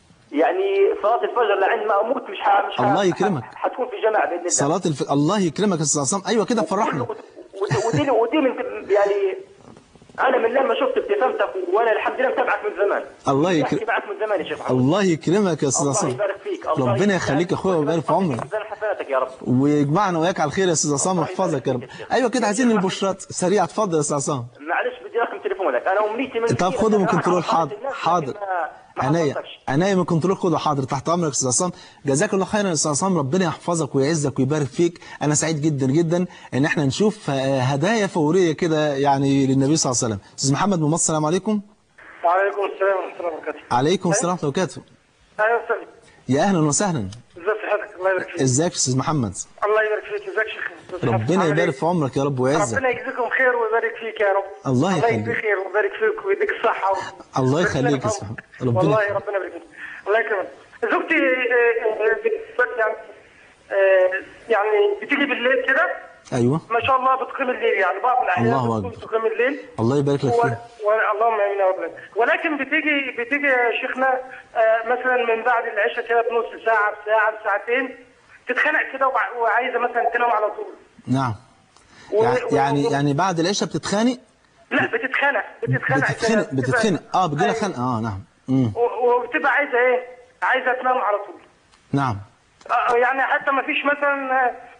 يعني صلاه الفجر لعند ما اموت مش ح... مش ح... الله يكرمك. حتكون في جماعه باذن الله صلاه الف... الله يكرمك يا استاذ عصام ايوه كده فرحنا ودي ودي ودي من يعني انا من لما شفت ابتسامتك وانا الحمد لله متابعك من زمان الله بحكي يكرم معك من زمان يا شيخ محمد الله يكرمك يا استاذ الله عصام يبارك فيك الله ربنا يبارك يخليك يا اخويا ويبارك في عمرك ميزان حسناتك يا رب ويجمعنا وياك على الخير يا استاذ عصام الله ويحفظك يا رب يبارك فيك. ايوه كده عايزين البشرات سريع اتفضل يا استاذ عصام معلش بدي رقم تليفونك انا امنيتي من طب كثير خده من أسمع كنترول حلقات حاضر الناس، حاضر لكن ما- ما عناية حصلتش. عناية من كنترول خده حاضر تحت امرك يا استاذ عصام جزاك الله خيرا يا استاذ عصام ربنا يحفظك ويعزك ويبارك فيك انا سعيد جدا جدا ان احنا نشوف آه، هدايا فوريه كده يعني للنبي صلى الله عليه وسلم استاذ محمد من مصر السلام عليكم وعليكم السلام ورحمة الله وبركاته. عليكم السلام ورحمه الله وبركاته أهلا وسهلا. يا اهلا وسهلا ازي صحتك الله يبارك فيك. ازيك يا استاذ محمد الله يبارك فيك ازيك يا شيخ أستاذ حسن؟ ربنا عامل يبارك إيه؟ في عمرك يا رب ويعزك ربنا يجزيكم خير ويبارك فيك يا رب. الله الله يخليك. يجزيك خير ويبارك فيك ويديك الصحة. و- الله ويبارك يخليك لك يا عمرك. سبحان- ربنا والله يخليك. ربنا يبارك فيك. الله يكرمك. زوجتي آه، آه، بت- يعني آه، يعني بتيجي بالليل كده ايوه ما شاء الله بتقيم الليل يعني بعض الأحيان الله بتقوم أكبر. تقيم الليل الله يبارك لك و... فيه و... اللهم امين يا رب ولكن بتيجي بتيجي يا شيخنا آه مثلا من بعد العشاء كده بنص ساعه بساعه بساعتين تتخنق كده وع- وعايزه مثلا تنام على طول نعم و... يع- يعني و... يعني بعد العشاء بتتخانق لا بتتخنق بتتخنق كده. بتتخنق بتبقى- بتتخنق اه بتجيلها أيوة. خنقه اه نعم امم و... وبتبقى عايزه ايه؟ عايزه تنام على طول نعم آه يعني حتى ما فيش مثلا آه،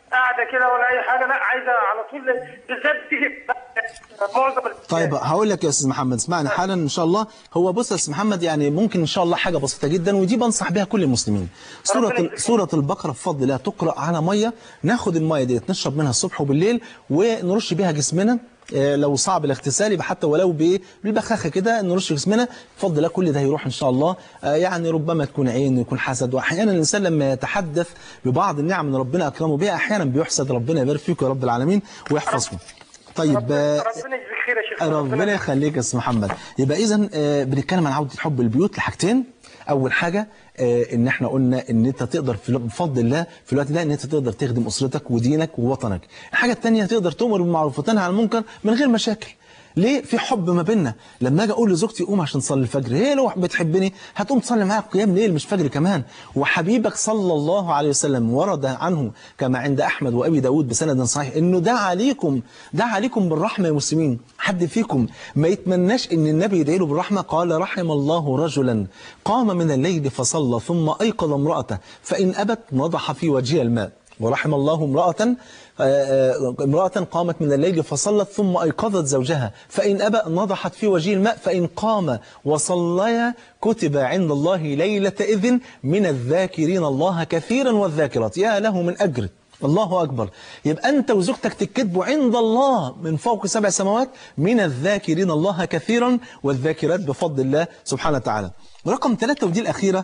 قاعده كده ولا اي حاجه لا عايزه على طول بالذات دي معظم ال- طيب هقول لك يا استاذ محمد اسمعني حالا ان شاء الله هو بص يا استاذ محمد يعني ممكن ان شاء الله حاجه بسيطه جدا ودي بنصح بها كل المسلمين سوره ربنا يجزيك. سوره البقره بفضل الله تقرا على ميه ناخد الميه دي نشرب منها الصبح وبالليل ونرش بيها جسمنا آه، لو صعب الاغتسال يبقى حتى ولو بايه بالبخاخه كده نرش جسمنا بفضل الله كل ده هيروح ان شاء الله آه، يعني ربما تكون عين يكون حسد واحيانا الانسان لما يتحدث ببعض النعم اللي ربنا اكرمه بها احيانا بيحسد ربنا يبارك فيك يا رب العالمين ويحفظكم طيب آه، ربنا يجزيك خير يا شيخ ربنا يخليك يا استاذ محمد يبقى اذا بنتكلم عن عوده حب البيوت لحاجتين اول حاجه آه، ان احنا قلنا ان انت تقدر في بفضل الله في الوقت ده ان انت تقدر تخدم اسرتك ودينك ووطنك الحاجه الثانيه تقدر تؤمر بالمعروف وتنهى عن المنكر من غير مشاكل ليه في حب ما بيننا لما اجي اقول لزوجتي قوم عشان تصلي الفجر هي لو بتحبني هتقوم تصلي معايا قيام ليل مش فجر كمان وحبيبك صلى الله عليه وسلم ورد عنه كما عند احمد وابي داود بسند صحيح انه دعا عليكم دعا عليكم بالرحمه يا مسلمين حد فيكم ما يتمناش ان النبي يدعي له بالرحمه قال رحم الله رجلا قام من الليل فصلى ثم ايقظ امراته فان ابت نضح في وجهها الماء ورحم الله امرأة آه، آه، امرأة قامت من الليل فصلت ثم أيقظت زوجها فإن أبى نضحت في وجه الماء فإن قام وصليا كتب عند الله ليلة إذن من الذاكرين الله كثيرا والذاكرات يا له من أجر الله أكبر يبقى أنت وزوجتك تكتبوا عند الله من فوق سبع سماوات من الذاكرين الله كثيرا والذاكرات بفضل الله سبحانه وتعالى رقم ثلاثة ودي الأخيرة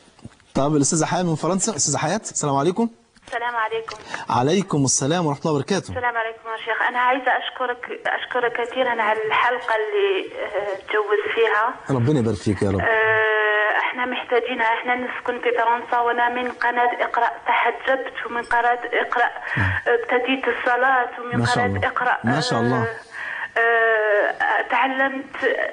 طب الأستاذة حياة من فرنسا أستاذة حياة السلام عليكم السلام عليكم عليكم السلام ورحمة الله وبركاته السلام عليكم يا شيخ أنا عايزة أشكرك أشكرك كثيرا على الحلقة اللي آه، تجوز فيها ربنا يبارك فيك يا رب آه، احنا محتاجينها احنا نسكن في فرنسا وانا من قناة اقرأ تحجبت ومن قناة اقرأ آه، ابتديت الصلاة ومن ما شاء قناة الله. اقرأ ما شاء الله. آه، آه، تعلمت آه،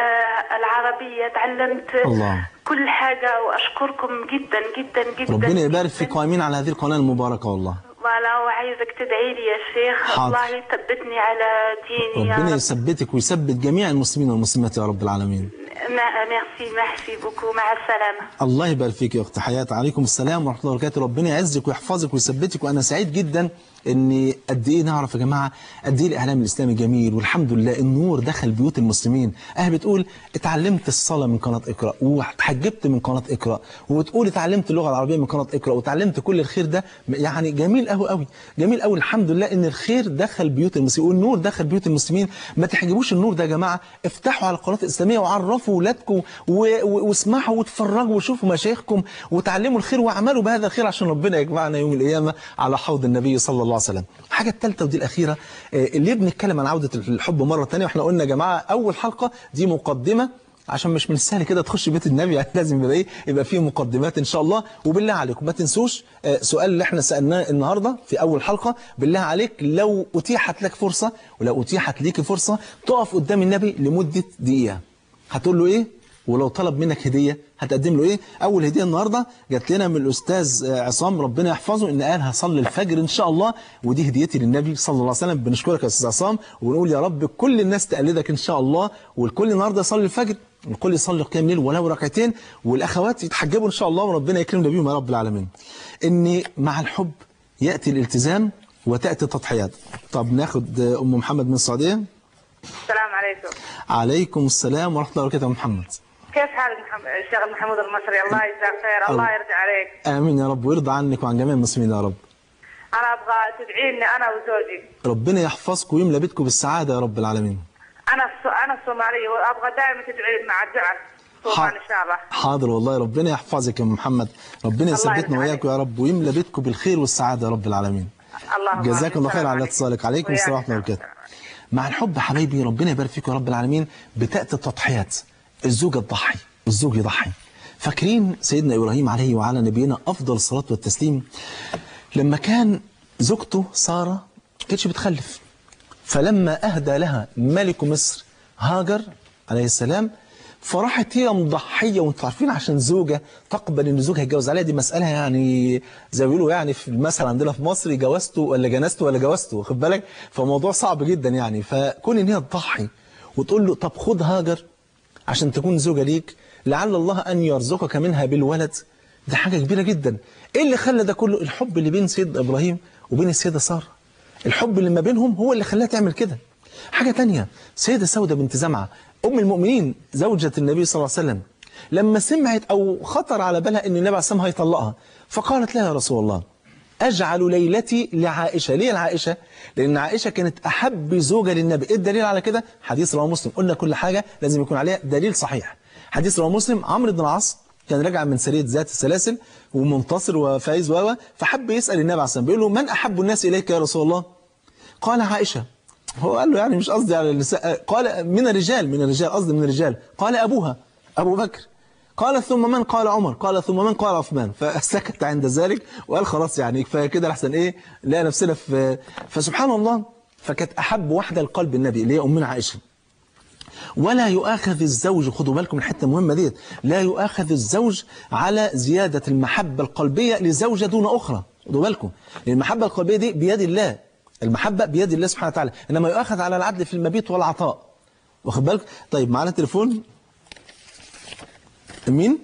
آه، العربية تعلمت الله. كل حاجة وأشكركم جدا جدا جدا ربنا يبارك في جداً. قائمين على هذه القناة المباركة والله ولا وعايزك تدعي لي يا شيخ حاضر. الله يثبتني على ديني يا ربنا رب يثبتك ويثبت جميع المسلمين والمسلمات يا رب العالمين ما- ميرسي ميرسي بوكو مع السلامة الله يبارك فيك يا اخت حياة عليكم السلام ورحمة الله وبركاته ربنا يعزك ويحفظك ويثبتك وانا سعيد جدا ان قد ايه نعرف يا جماعه قد ايه الاعلام الاسلامي جميل والحمد لله النور دخل بيوت المسلمين اهل بتقول اتعلمت الصلاه من قناه اقرا واتحجبت من قناه اقرا وتقول اتعلمت اللغه العربيه من قناه اقرا وتعلمت كل الخير ده يعني جميل قوي قوي جميل قوي الحمد لله ان الخير دخل بيوت المسلمين والنور دخل بيوت المسلمين ما تحجبوش النور ده يا جماعه افتحوا على القناه الاسلاميه وعرفوا اولادكم و- و- واسمعوا واتفرجوا وشوفوا مشايخكم وتعلموا الخير واعملوا بهذا الخير عشان ربنا يجمعنا يوم القيامه على حوض النبي صلى الله عليه وسلم. الحاجه الثالثه ودي الاخيره آه، اللي بنتكلم عن عوده الحب مره ثانيه واحنا قلنا يا جماعه اول حلقه دي مقدمه عشان مش من السهل كده تخش بيت النبي يعني لازم يبقى ايه يبقى فيه مقدمات ان شاء الله وبالله عليكم ما تنسوش آه، سؤال اللي احنا سالناه النهارده في اول حلقه بالله عليك لو اتيحت لك فرصه ولو اتيحت ليك فرصه تقف قدام النبي لمده دقيقه هتقول له ايه ولو طلب منك هديه هتقدم له ايه اول هديه النهارده جات لنا من الاستاذ آه، عصام ربنا يحفظه ان قال هصلي الفجر ان شاء الله ودي هديتي للنبي صلى الله عليه وسلم بنشكرك يا استاذ عصام ونقول يا رب كل الناس تقلدك ان شاء الله والكل النهارده يصلي الفجر والكل يصلي قيام ليل ولو ركعتين والاخوات يتحجبوا ان شاء الله وربنا يكرمنا بيهم يا رب العالمين ان مع الحب ياتي الالتزام وتاتي التضحيات طب ناخد آه، ام محمد من السعوديه السلام عليكم عليكم السلام ورحمه الله وبركاته يا أم محمد كيف حال محمد الشيخ محمود المصري الله يجزاك خير الله الله. يرجع عليك امين يا رب ويرضى عنك وعن جميع المسلمين يا رب انا ابغى تدعيني انا وزوجي ربنا يحفظكم ويملى بيتكم بالسعاده يا رب العالمين انا الص- انا الصوماليه وابغى دائما تدعي لي مع الدعاء طوفان ان شاء الله حاضر والله ربنا يحفظك يا أم محمد ربنا يثبتنا يرضى وإياكم يا رب ويملى بيتكم بالخير والسعاده يا رب العالمين اللهم جزاكم الله آمين. خير السلام على عليكم. اتصالك عليكم وياك السلام ورحمه الله السلام. وبركاته مع الحب حبايبي ربنا يبارك فيكم يا رب العالمين بتاتي التضحيات الزوجه تضحي والزوج يضحي فاكرين سيدنا ابراهيم عليه وعلى نبينا افضل الصلاه والتسليم لما كان زوجته ساره ما كانتش بتخلف فلما أهدى لها ملك مصر هاجر عليه السلام فراحت هي مضحية وانتوا عارفين عشان زوجة تقبل ان زوجها يتجوز عليها دي مسألة يعني زي ما بيقولوا يعني في المثل عندنا في مصر جوزته ولا جنسته ولا جوزته واخد بالك فموضوع صعب جدا يعني فكون ان هي تضحي وتقول له طب خد هاجر عشان تكون زوجة ليك لعل الله أن يرزقك منها بالولد ده حاجة كبيرة جدا إيه اللي خلى ده كله الحب اللي بين سيدنا إبراهيم وبين السيدة سارة الحب اللي ما بينهم هو اللي خلاها تعمل كده حاجة تانية سيدة سودة بنت زمعة أم المؤمنين زوجة النبي صلى الله عليه وسلم لما سمعت أو خطر على بالها أن النبي عليه الصلاة والسلام هيطلقها فقالت لها يا رسول الله أجعل ليلتي لعائشة ليه العائشة؟ لأن عائشة كانت أحب زوجة للنبي إيه الدليل على كده؟ حديث رواه مسلم قلنا كل حاجة لازم يكون عليها دليل صحيح حديث رواه مسلم عمرو بن العاص كان راجع من سرية ذات السلاسل ومنتصر وفايز و فحب يسأل النبي عليه الصلاة والسلام بيقول له من أحب الناس إليك يا رسول الله؟ قال عائشة هو قال له يعني مش قصدي على النساء قال من الرجال من الرجال قصدي من الرجال قال أبوها أبو بكر قال ثم من قال عمر قال ثم من قال عثمان فسكت عند ذلك وقال خلاص يعني كفايه كده لحسن ايه لا نفسنا في فسبحان الله فكانت احب واحده لقلب النبي اللي هي امنا عائشه ولا يؤاخذ الزوج خدوا بالكم الحته المهمه ديت لا يؤاخذ الزوج على زياده المحبه القلبيه لزوجه دون اخرى خدوا بالكم لان المحبه القلبيه دي بيد الله المحبه بيد الله سبحانه وتعالى انما يؤاخذ على العدل في المبيت والعطاء واخد بالك طيب معانا تليفون مين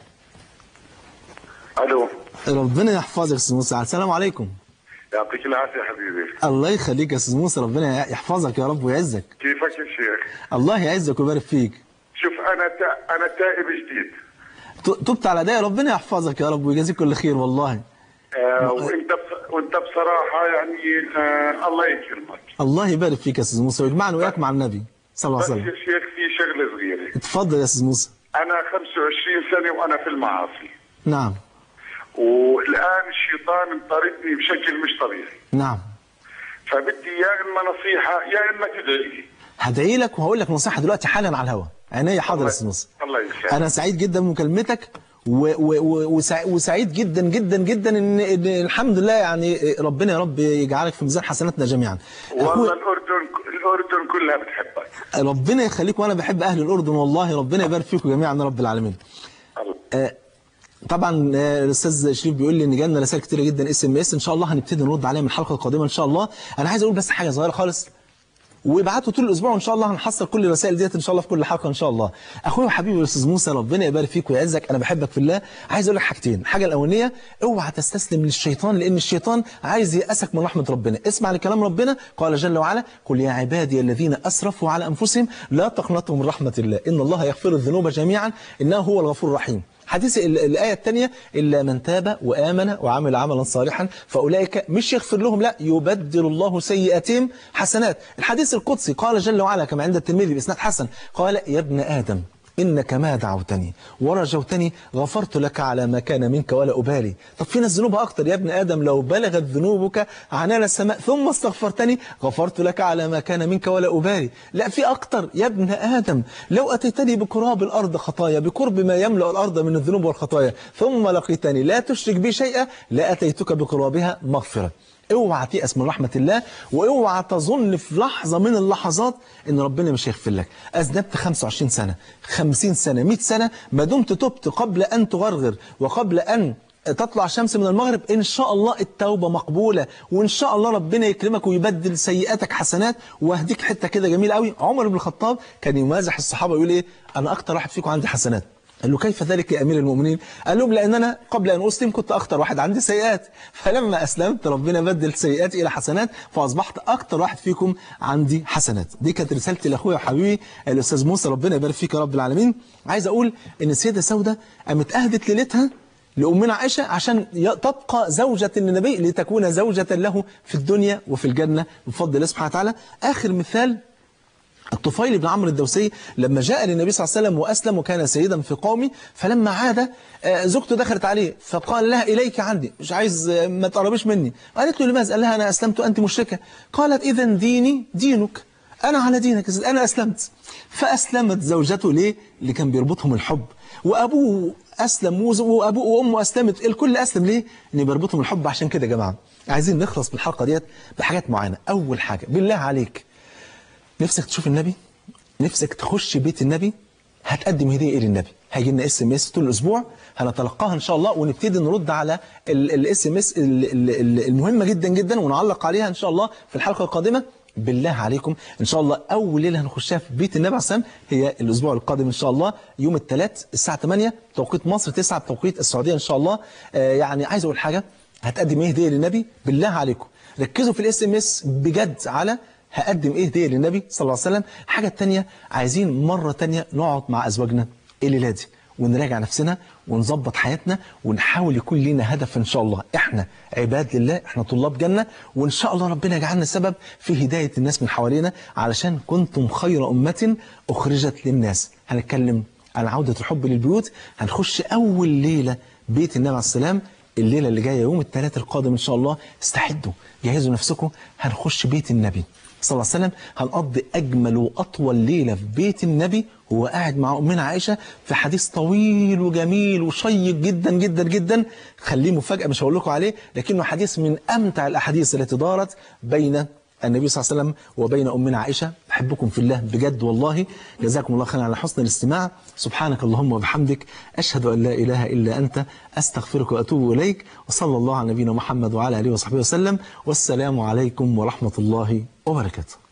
الو ربنا يحفظك يا استاذ موسى السلام عليكم يعطيك العافيه حبيبي الله يخليك يا استاذ موسى ربنا يحفظك يا رب ويعزك كيفك يا شيخ الله يعزك ويبارك فيك شوف انا تا... انا تائب جديد ت- تبت على ده ربنا يحفظك يا رب ويجازيك كل خير والله آه وانت بص... وانت بصراحه يعني آه الله يكرمك الله يبارك فيك يا استاذ موسى ويجمعنا وياك مع النبي صلى الله بس عليه يا وسلم شيخ في شغله صغيره اتفضل يا استاذ موسى انا 25 سنه وانا في المعاصي نعم والان الشيطان انطردني بشكل مش طبيعي نعم فبدي يا اما نصيحه يا اما تدعي لي هدعي لك وهقول لك نصيحه دلوقتي حالا على الهواء عينيا حاضر يا استاذ موسى الله يسعدك انا سعيد جدا بمكالمتك و و و وسع- وسعيد جدا جدا جدا ان, إن الحمد لله يعني ربنا يا رب يجعلك في ميزان حسناتنا جميعا والله أخوي الاردن الاردن كلها بتحبك ربنا يخليك وانا بحب اهل الاردن والله ربنا يبارك فيكم جميعا يا رب العالمين الله. آه، طبعا آه، الاستاذ شريف بيقول لي ان جالنا رسائل كتيره جدا اس ام اس ان شاء الله هنبتدي نرد عليها من الحلقه القادمه ان شاء الله انا عايز اقول بس حاجه صغيره خالص وابعتوا طول الاسبوع وان شاء الله هنحصل كل الرسائل ديت ان شاء الله في كل حلقه ان شاء الله اخويا وحبيبي الاستاذ موسى ربنا يبارك فيك ويعزك انا بحبك في الله عايز اقول لك حاجتين الحاجه الاولانيه اوعى تستسلم للشيطان لان الشيطان عايز ييأسك من رحمه ربنا اسمع لكلام ربنا قال جل وعلا قل يا عبادي الذين اسرفوا على انفسهم لا تقنطوا من رحمه الله ان الله يغفر الذنوب جميعا انه هو الغفور الرحيم حديث ال- الآية الثانية إلا من تاب وآمن وعمل عملا صالحا فأولئك مش يغفر لهم لا يبدل الله سيئاتهم حسنات الحديث القدسي قال جل وعلا كما عند الترمذي بإسناد حسن قال يا ابن آدم إنك ما دعوتني ورجوتني غفرت لك على ما كان منك ولا أبالي طب في ناس ذنوبها أكتر يا ابن آدم لو بلغت ذنوبك عنان السماء ثم استغفرتني غفرت لك على ما كان منك ولا أبالي لا في أكتر يا ابن آدم لو أتيتني بقراب الأرض خطايا بقرب ما يملأ الأرض من الذنوب والخطايا ثم لقيتني لا تشرك بي شيئا لأتيتك بقرابها مغفرة اوعى تيأس من رحمة الله واوعى تظن في لحظة من اللحظات ان ربنا مش هيغفر لك اذنبت 25 سنة 50 سنة 100 سنة ما دمت تبت قبل ان تغرغر وقبل ان تطلع الشمس من المغرب ان شاء الله التوبة مقبولة وان شاء الله ربنا يكرمك ويبدل سيئاتك حسنات واهديك حتة كده جميل قوي عمر بن الخطاب كان يمازح الصحابة ويقول ايه انا اكتر واحد فيكم عندي حسنات قال له كيف ذلك يا أمير المؤمنين قال لهم لأن أنا قبل أن أسلم كنت أكتر واحد عندي سيئات فلما أسلمت ربنا بدل سيئاتي إلى حسنات فأصبحت أكتر واحد فيكم عندي حسنات دي كانت رسالتي لأخويا وحبيبي الأستاذ موسى ربنا يبارك فيك يا رب العالمين عايز أقول إن السيدة سودة قامت أهدت ليلتها لأمنا عائشة عشان ي- تبقى زوجة للنبي لتكون زوجة له في الدنيا وفي الجنة بفضل الله سبحانه وتعالى آخر مثال الطفيل بن عمرو الدوسي لما جاء للنبي صلى الله عليه وسلم وأسلم وكان سيدا في قومي فلما عاد آه، زوجته دخلت عليه فقال لها إليك عندي مش عايز آه، ما تقربيش مني قالت له لماذا قال لها أنا أسلمت وأنت مشركة قالت إذا ديني دينك أنا على دينك يا سيدي، أنا أسلمت فأسلمت زوجته ليه اللي كان بيربطهم الحب وأبوه أسلم وز- وأبوه وأمه أسلمت الكل أسلم ليه إن بيربطهم الحب عشان كده يا جماعة عايزين نخلص من الحلقة ديت بحاجات معينة أول حاجة بالله عليك نفسك تشوف النبي نفسك تخش بيت النبي هتقدم هديه ايه للنبي هيجي لنا اس ام اس طول الاسبوع هنتلقاها ان شاء الله ونبتدي نرد على الاس ام اس المهمه جدا جدا ونعلق عليها ان شاء الله في الحلقه القادمه بالله عليكم ان شاء الله اول ليله هنخشها في بيت النبي عليه الصلاه والسلام هي الاسبوع القادم ان شاء الله يوم الثلاث الساعه 8 توقيت مصر 9 بتوقيت السعوديه ان شاء الله آه يعني عايز اقول حاجه هتقدم ايه هديه للنبي بالله عليكم ركزوا في الاس ام اس بجد على هقدم ايه هديه للنبي صلى الله عليه وسلم الحاجه الثانيه عايزين مره ثانيه نقعد مع ازواجنا الليله دي ونراجع نفسنا ونظبط حياتنا ونحاول يكون لنا هدف ان شاء الله احنا عباد لله احنا طلاب جنه وان شاء الله ربنا يجعلنا سبب في هدايه الناس من حوالينا علشان كنتم خير امه اخرجت للناس هنتكلم عن عوده الحب للبيوت هنخش اول ليله بيت النبي عليه السلام الليله اللي جايه يوم الثلاثاء القادم ان شاء الله استعدوا جهزوا نفسكم هنخش بيت النبي صلى الله عليه وسلم هنقضي أجمل وأطول ليلة في بيت النبي وهو قاعد مع أمنا عائشة في حديث طويل وجميل وشيق جدا جدا جدا خليه مفاجأة مش هقول لكم عليه لكنه حديث من أمتع الأحاديث التي دارت بين النبي صلى الله عليه وسلم وبين أمنا عائشة بحبكم في الله بجد والله جزاكم الله خيرا على حسن الاستماع سبحانك اللهم وبحمدك أشهد أن لا إله إلا أنت أستغفرك وأتوب إليك وصلى الله على نبينا محمد وعلى آله وصحبه وسلم والسلام عليكم ورحمة الله وبركاته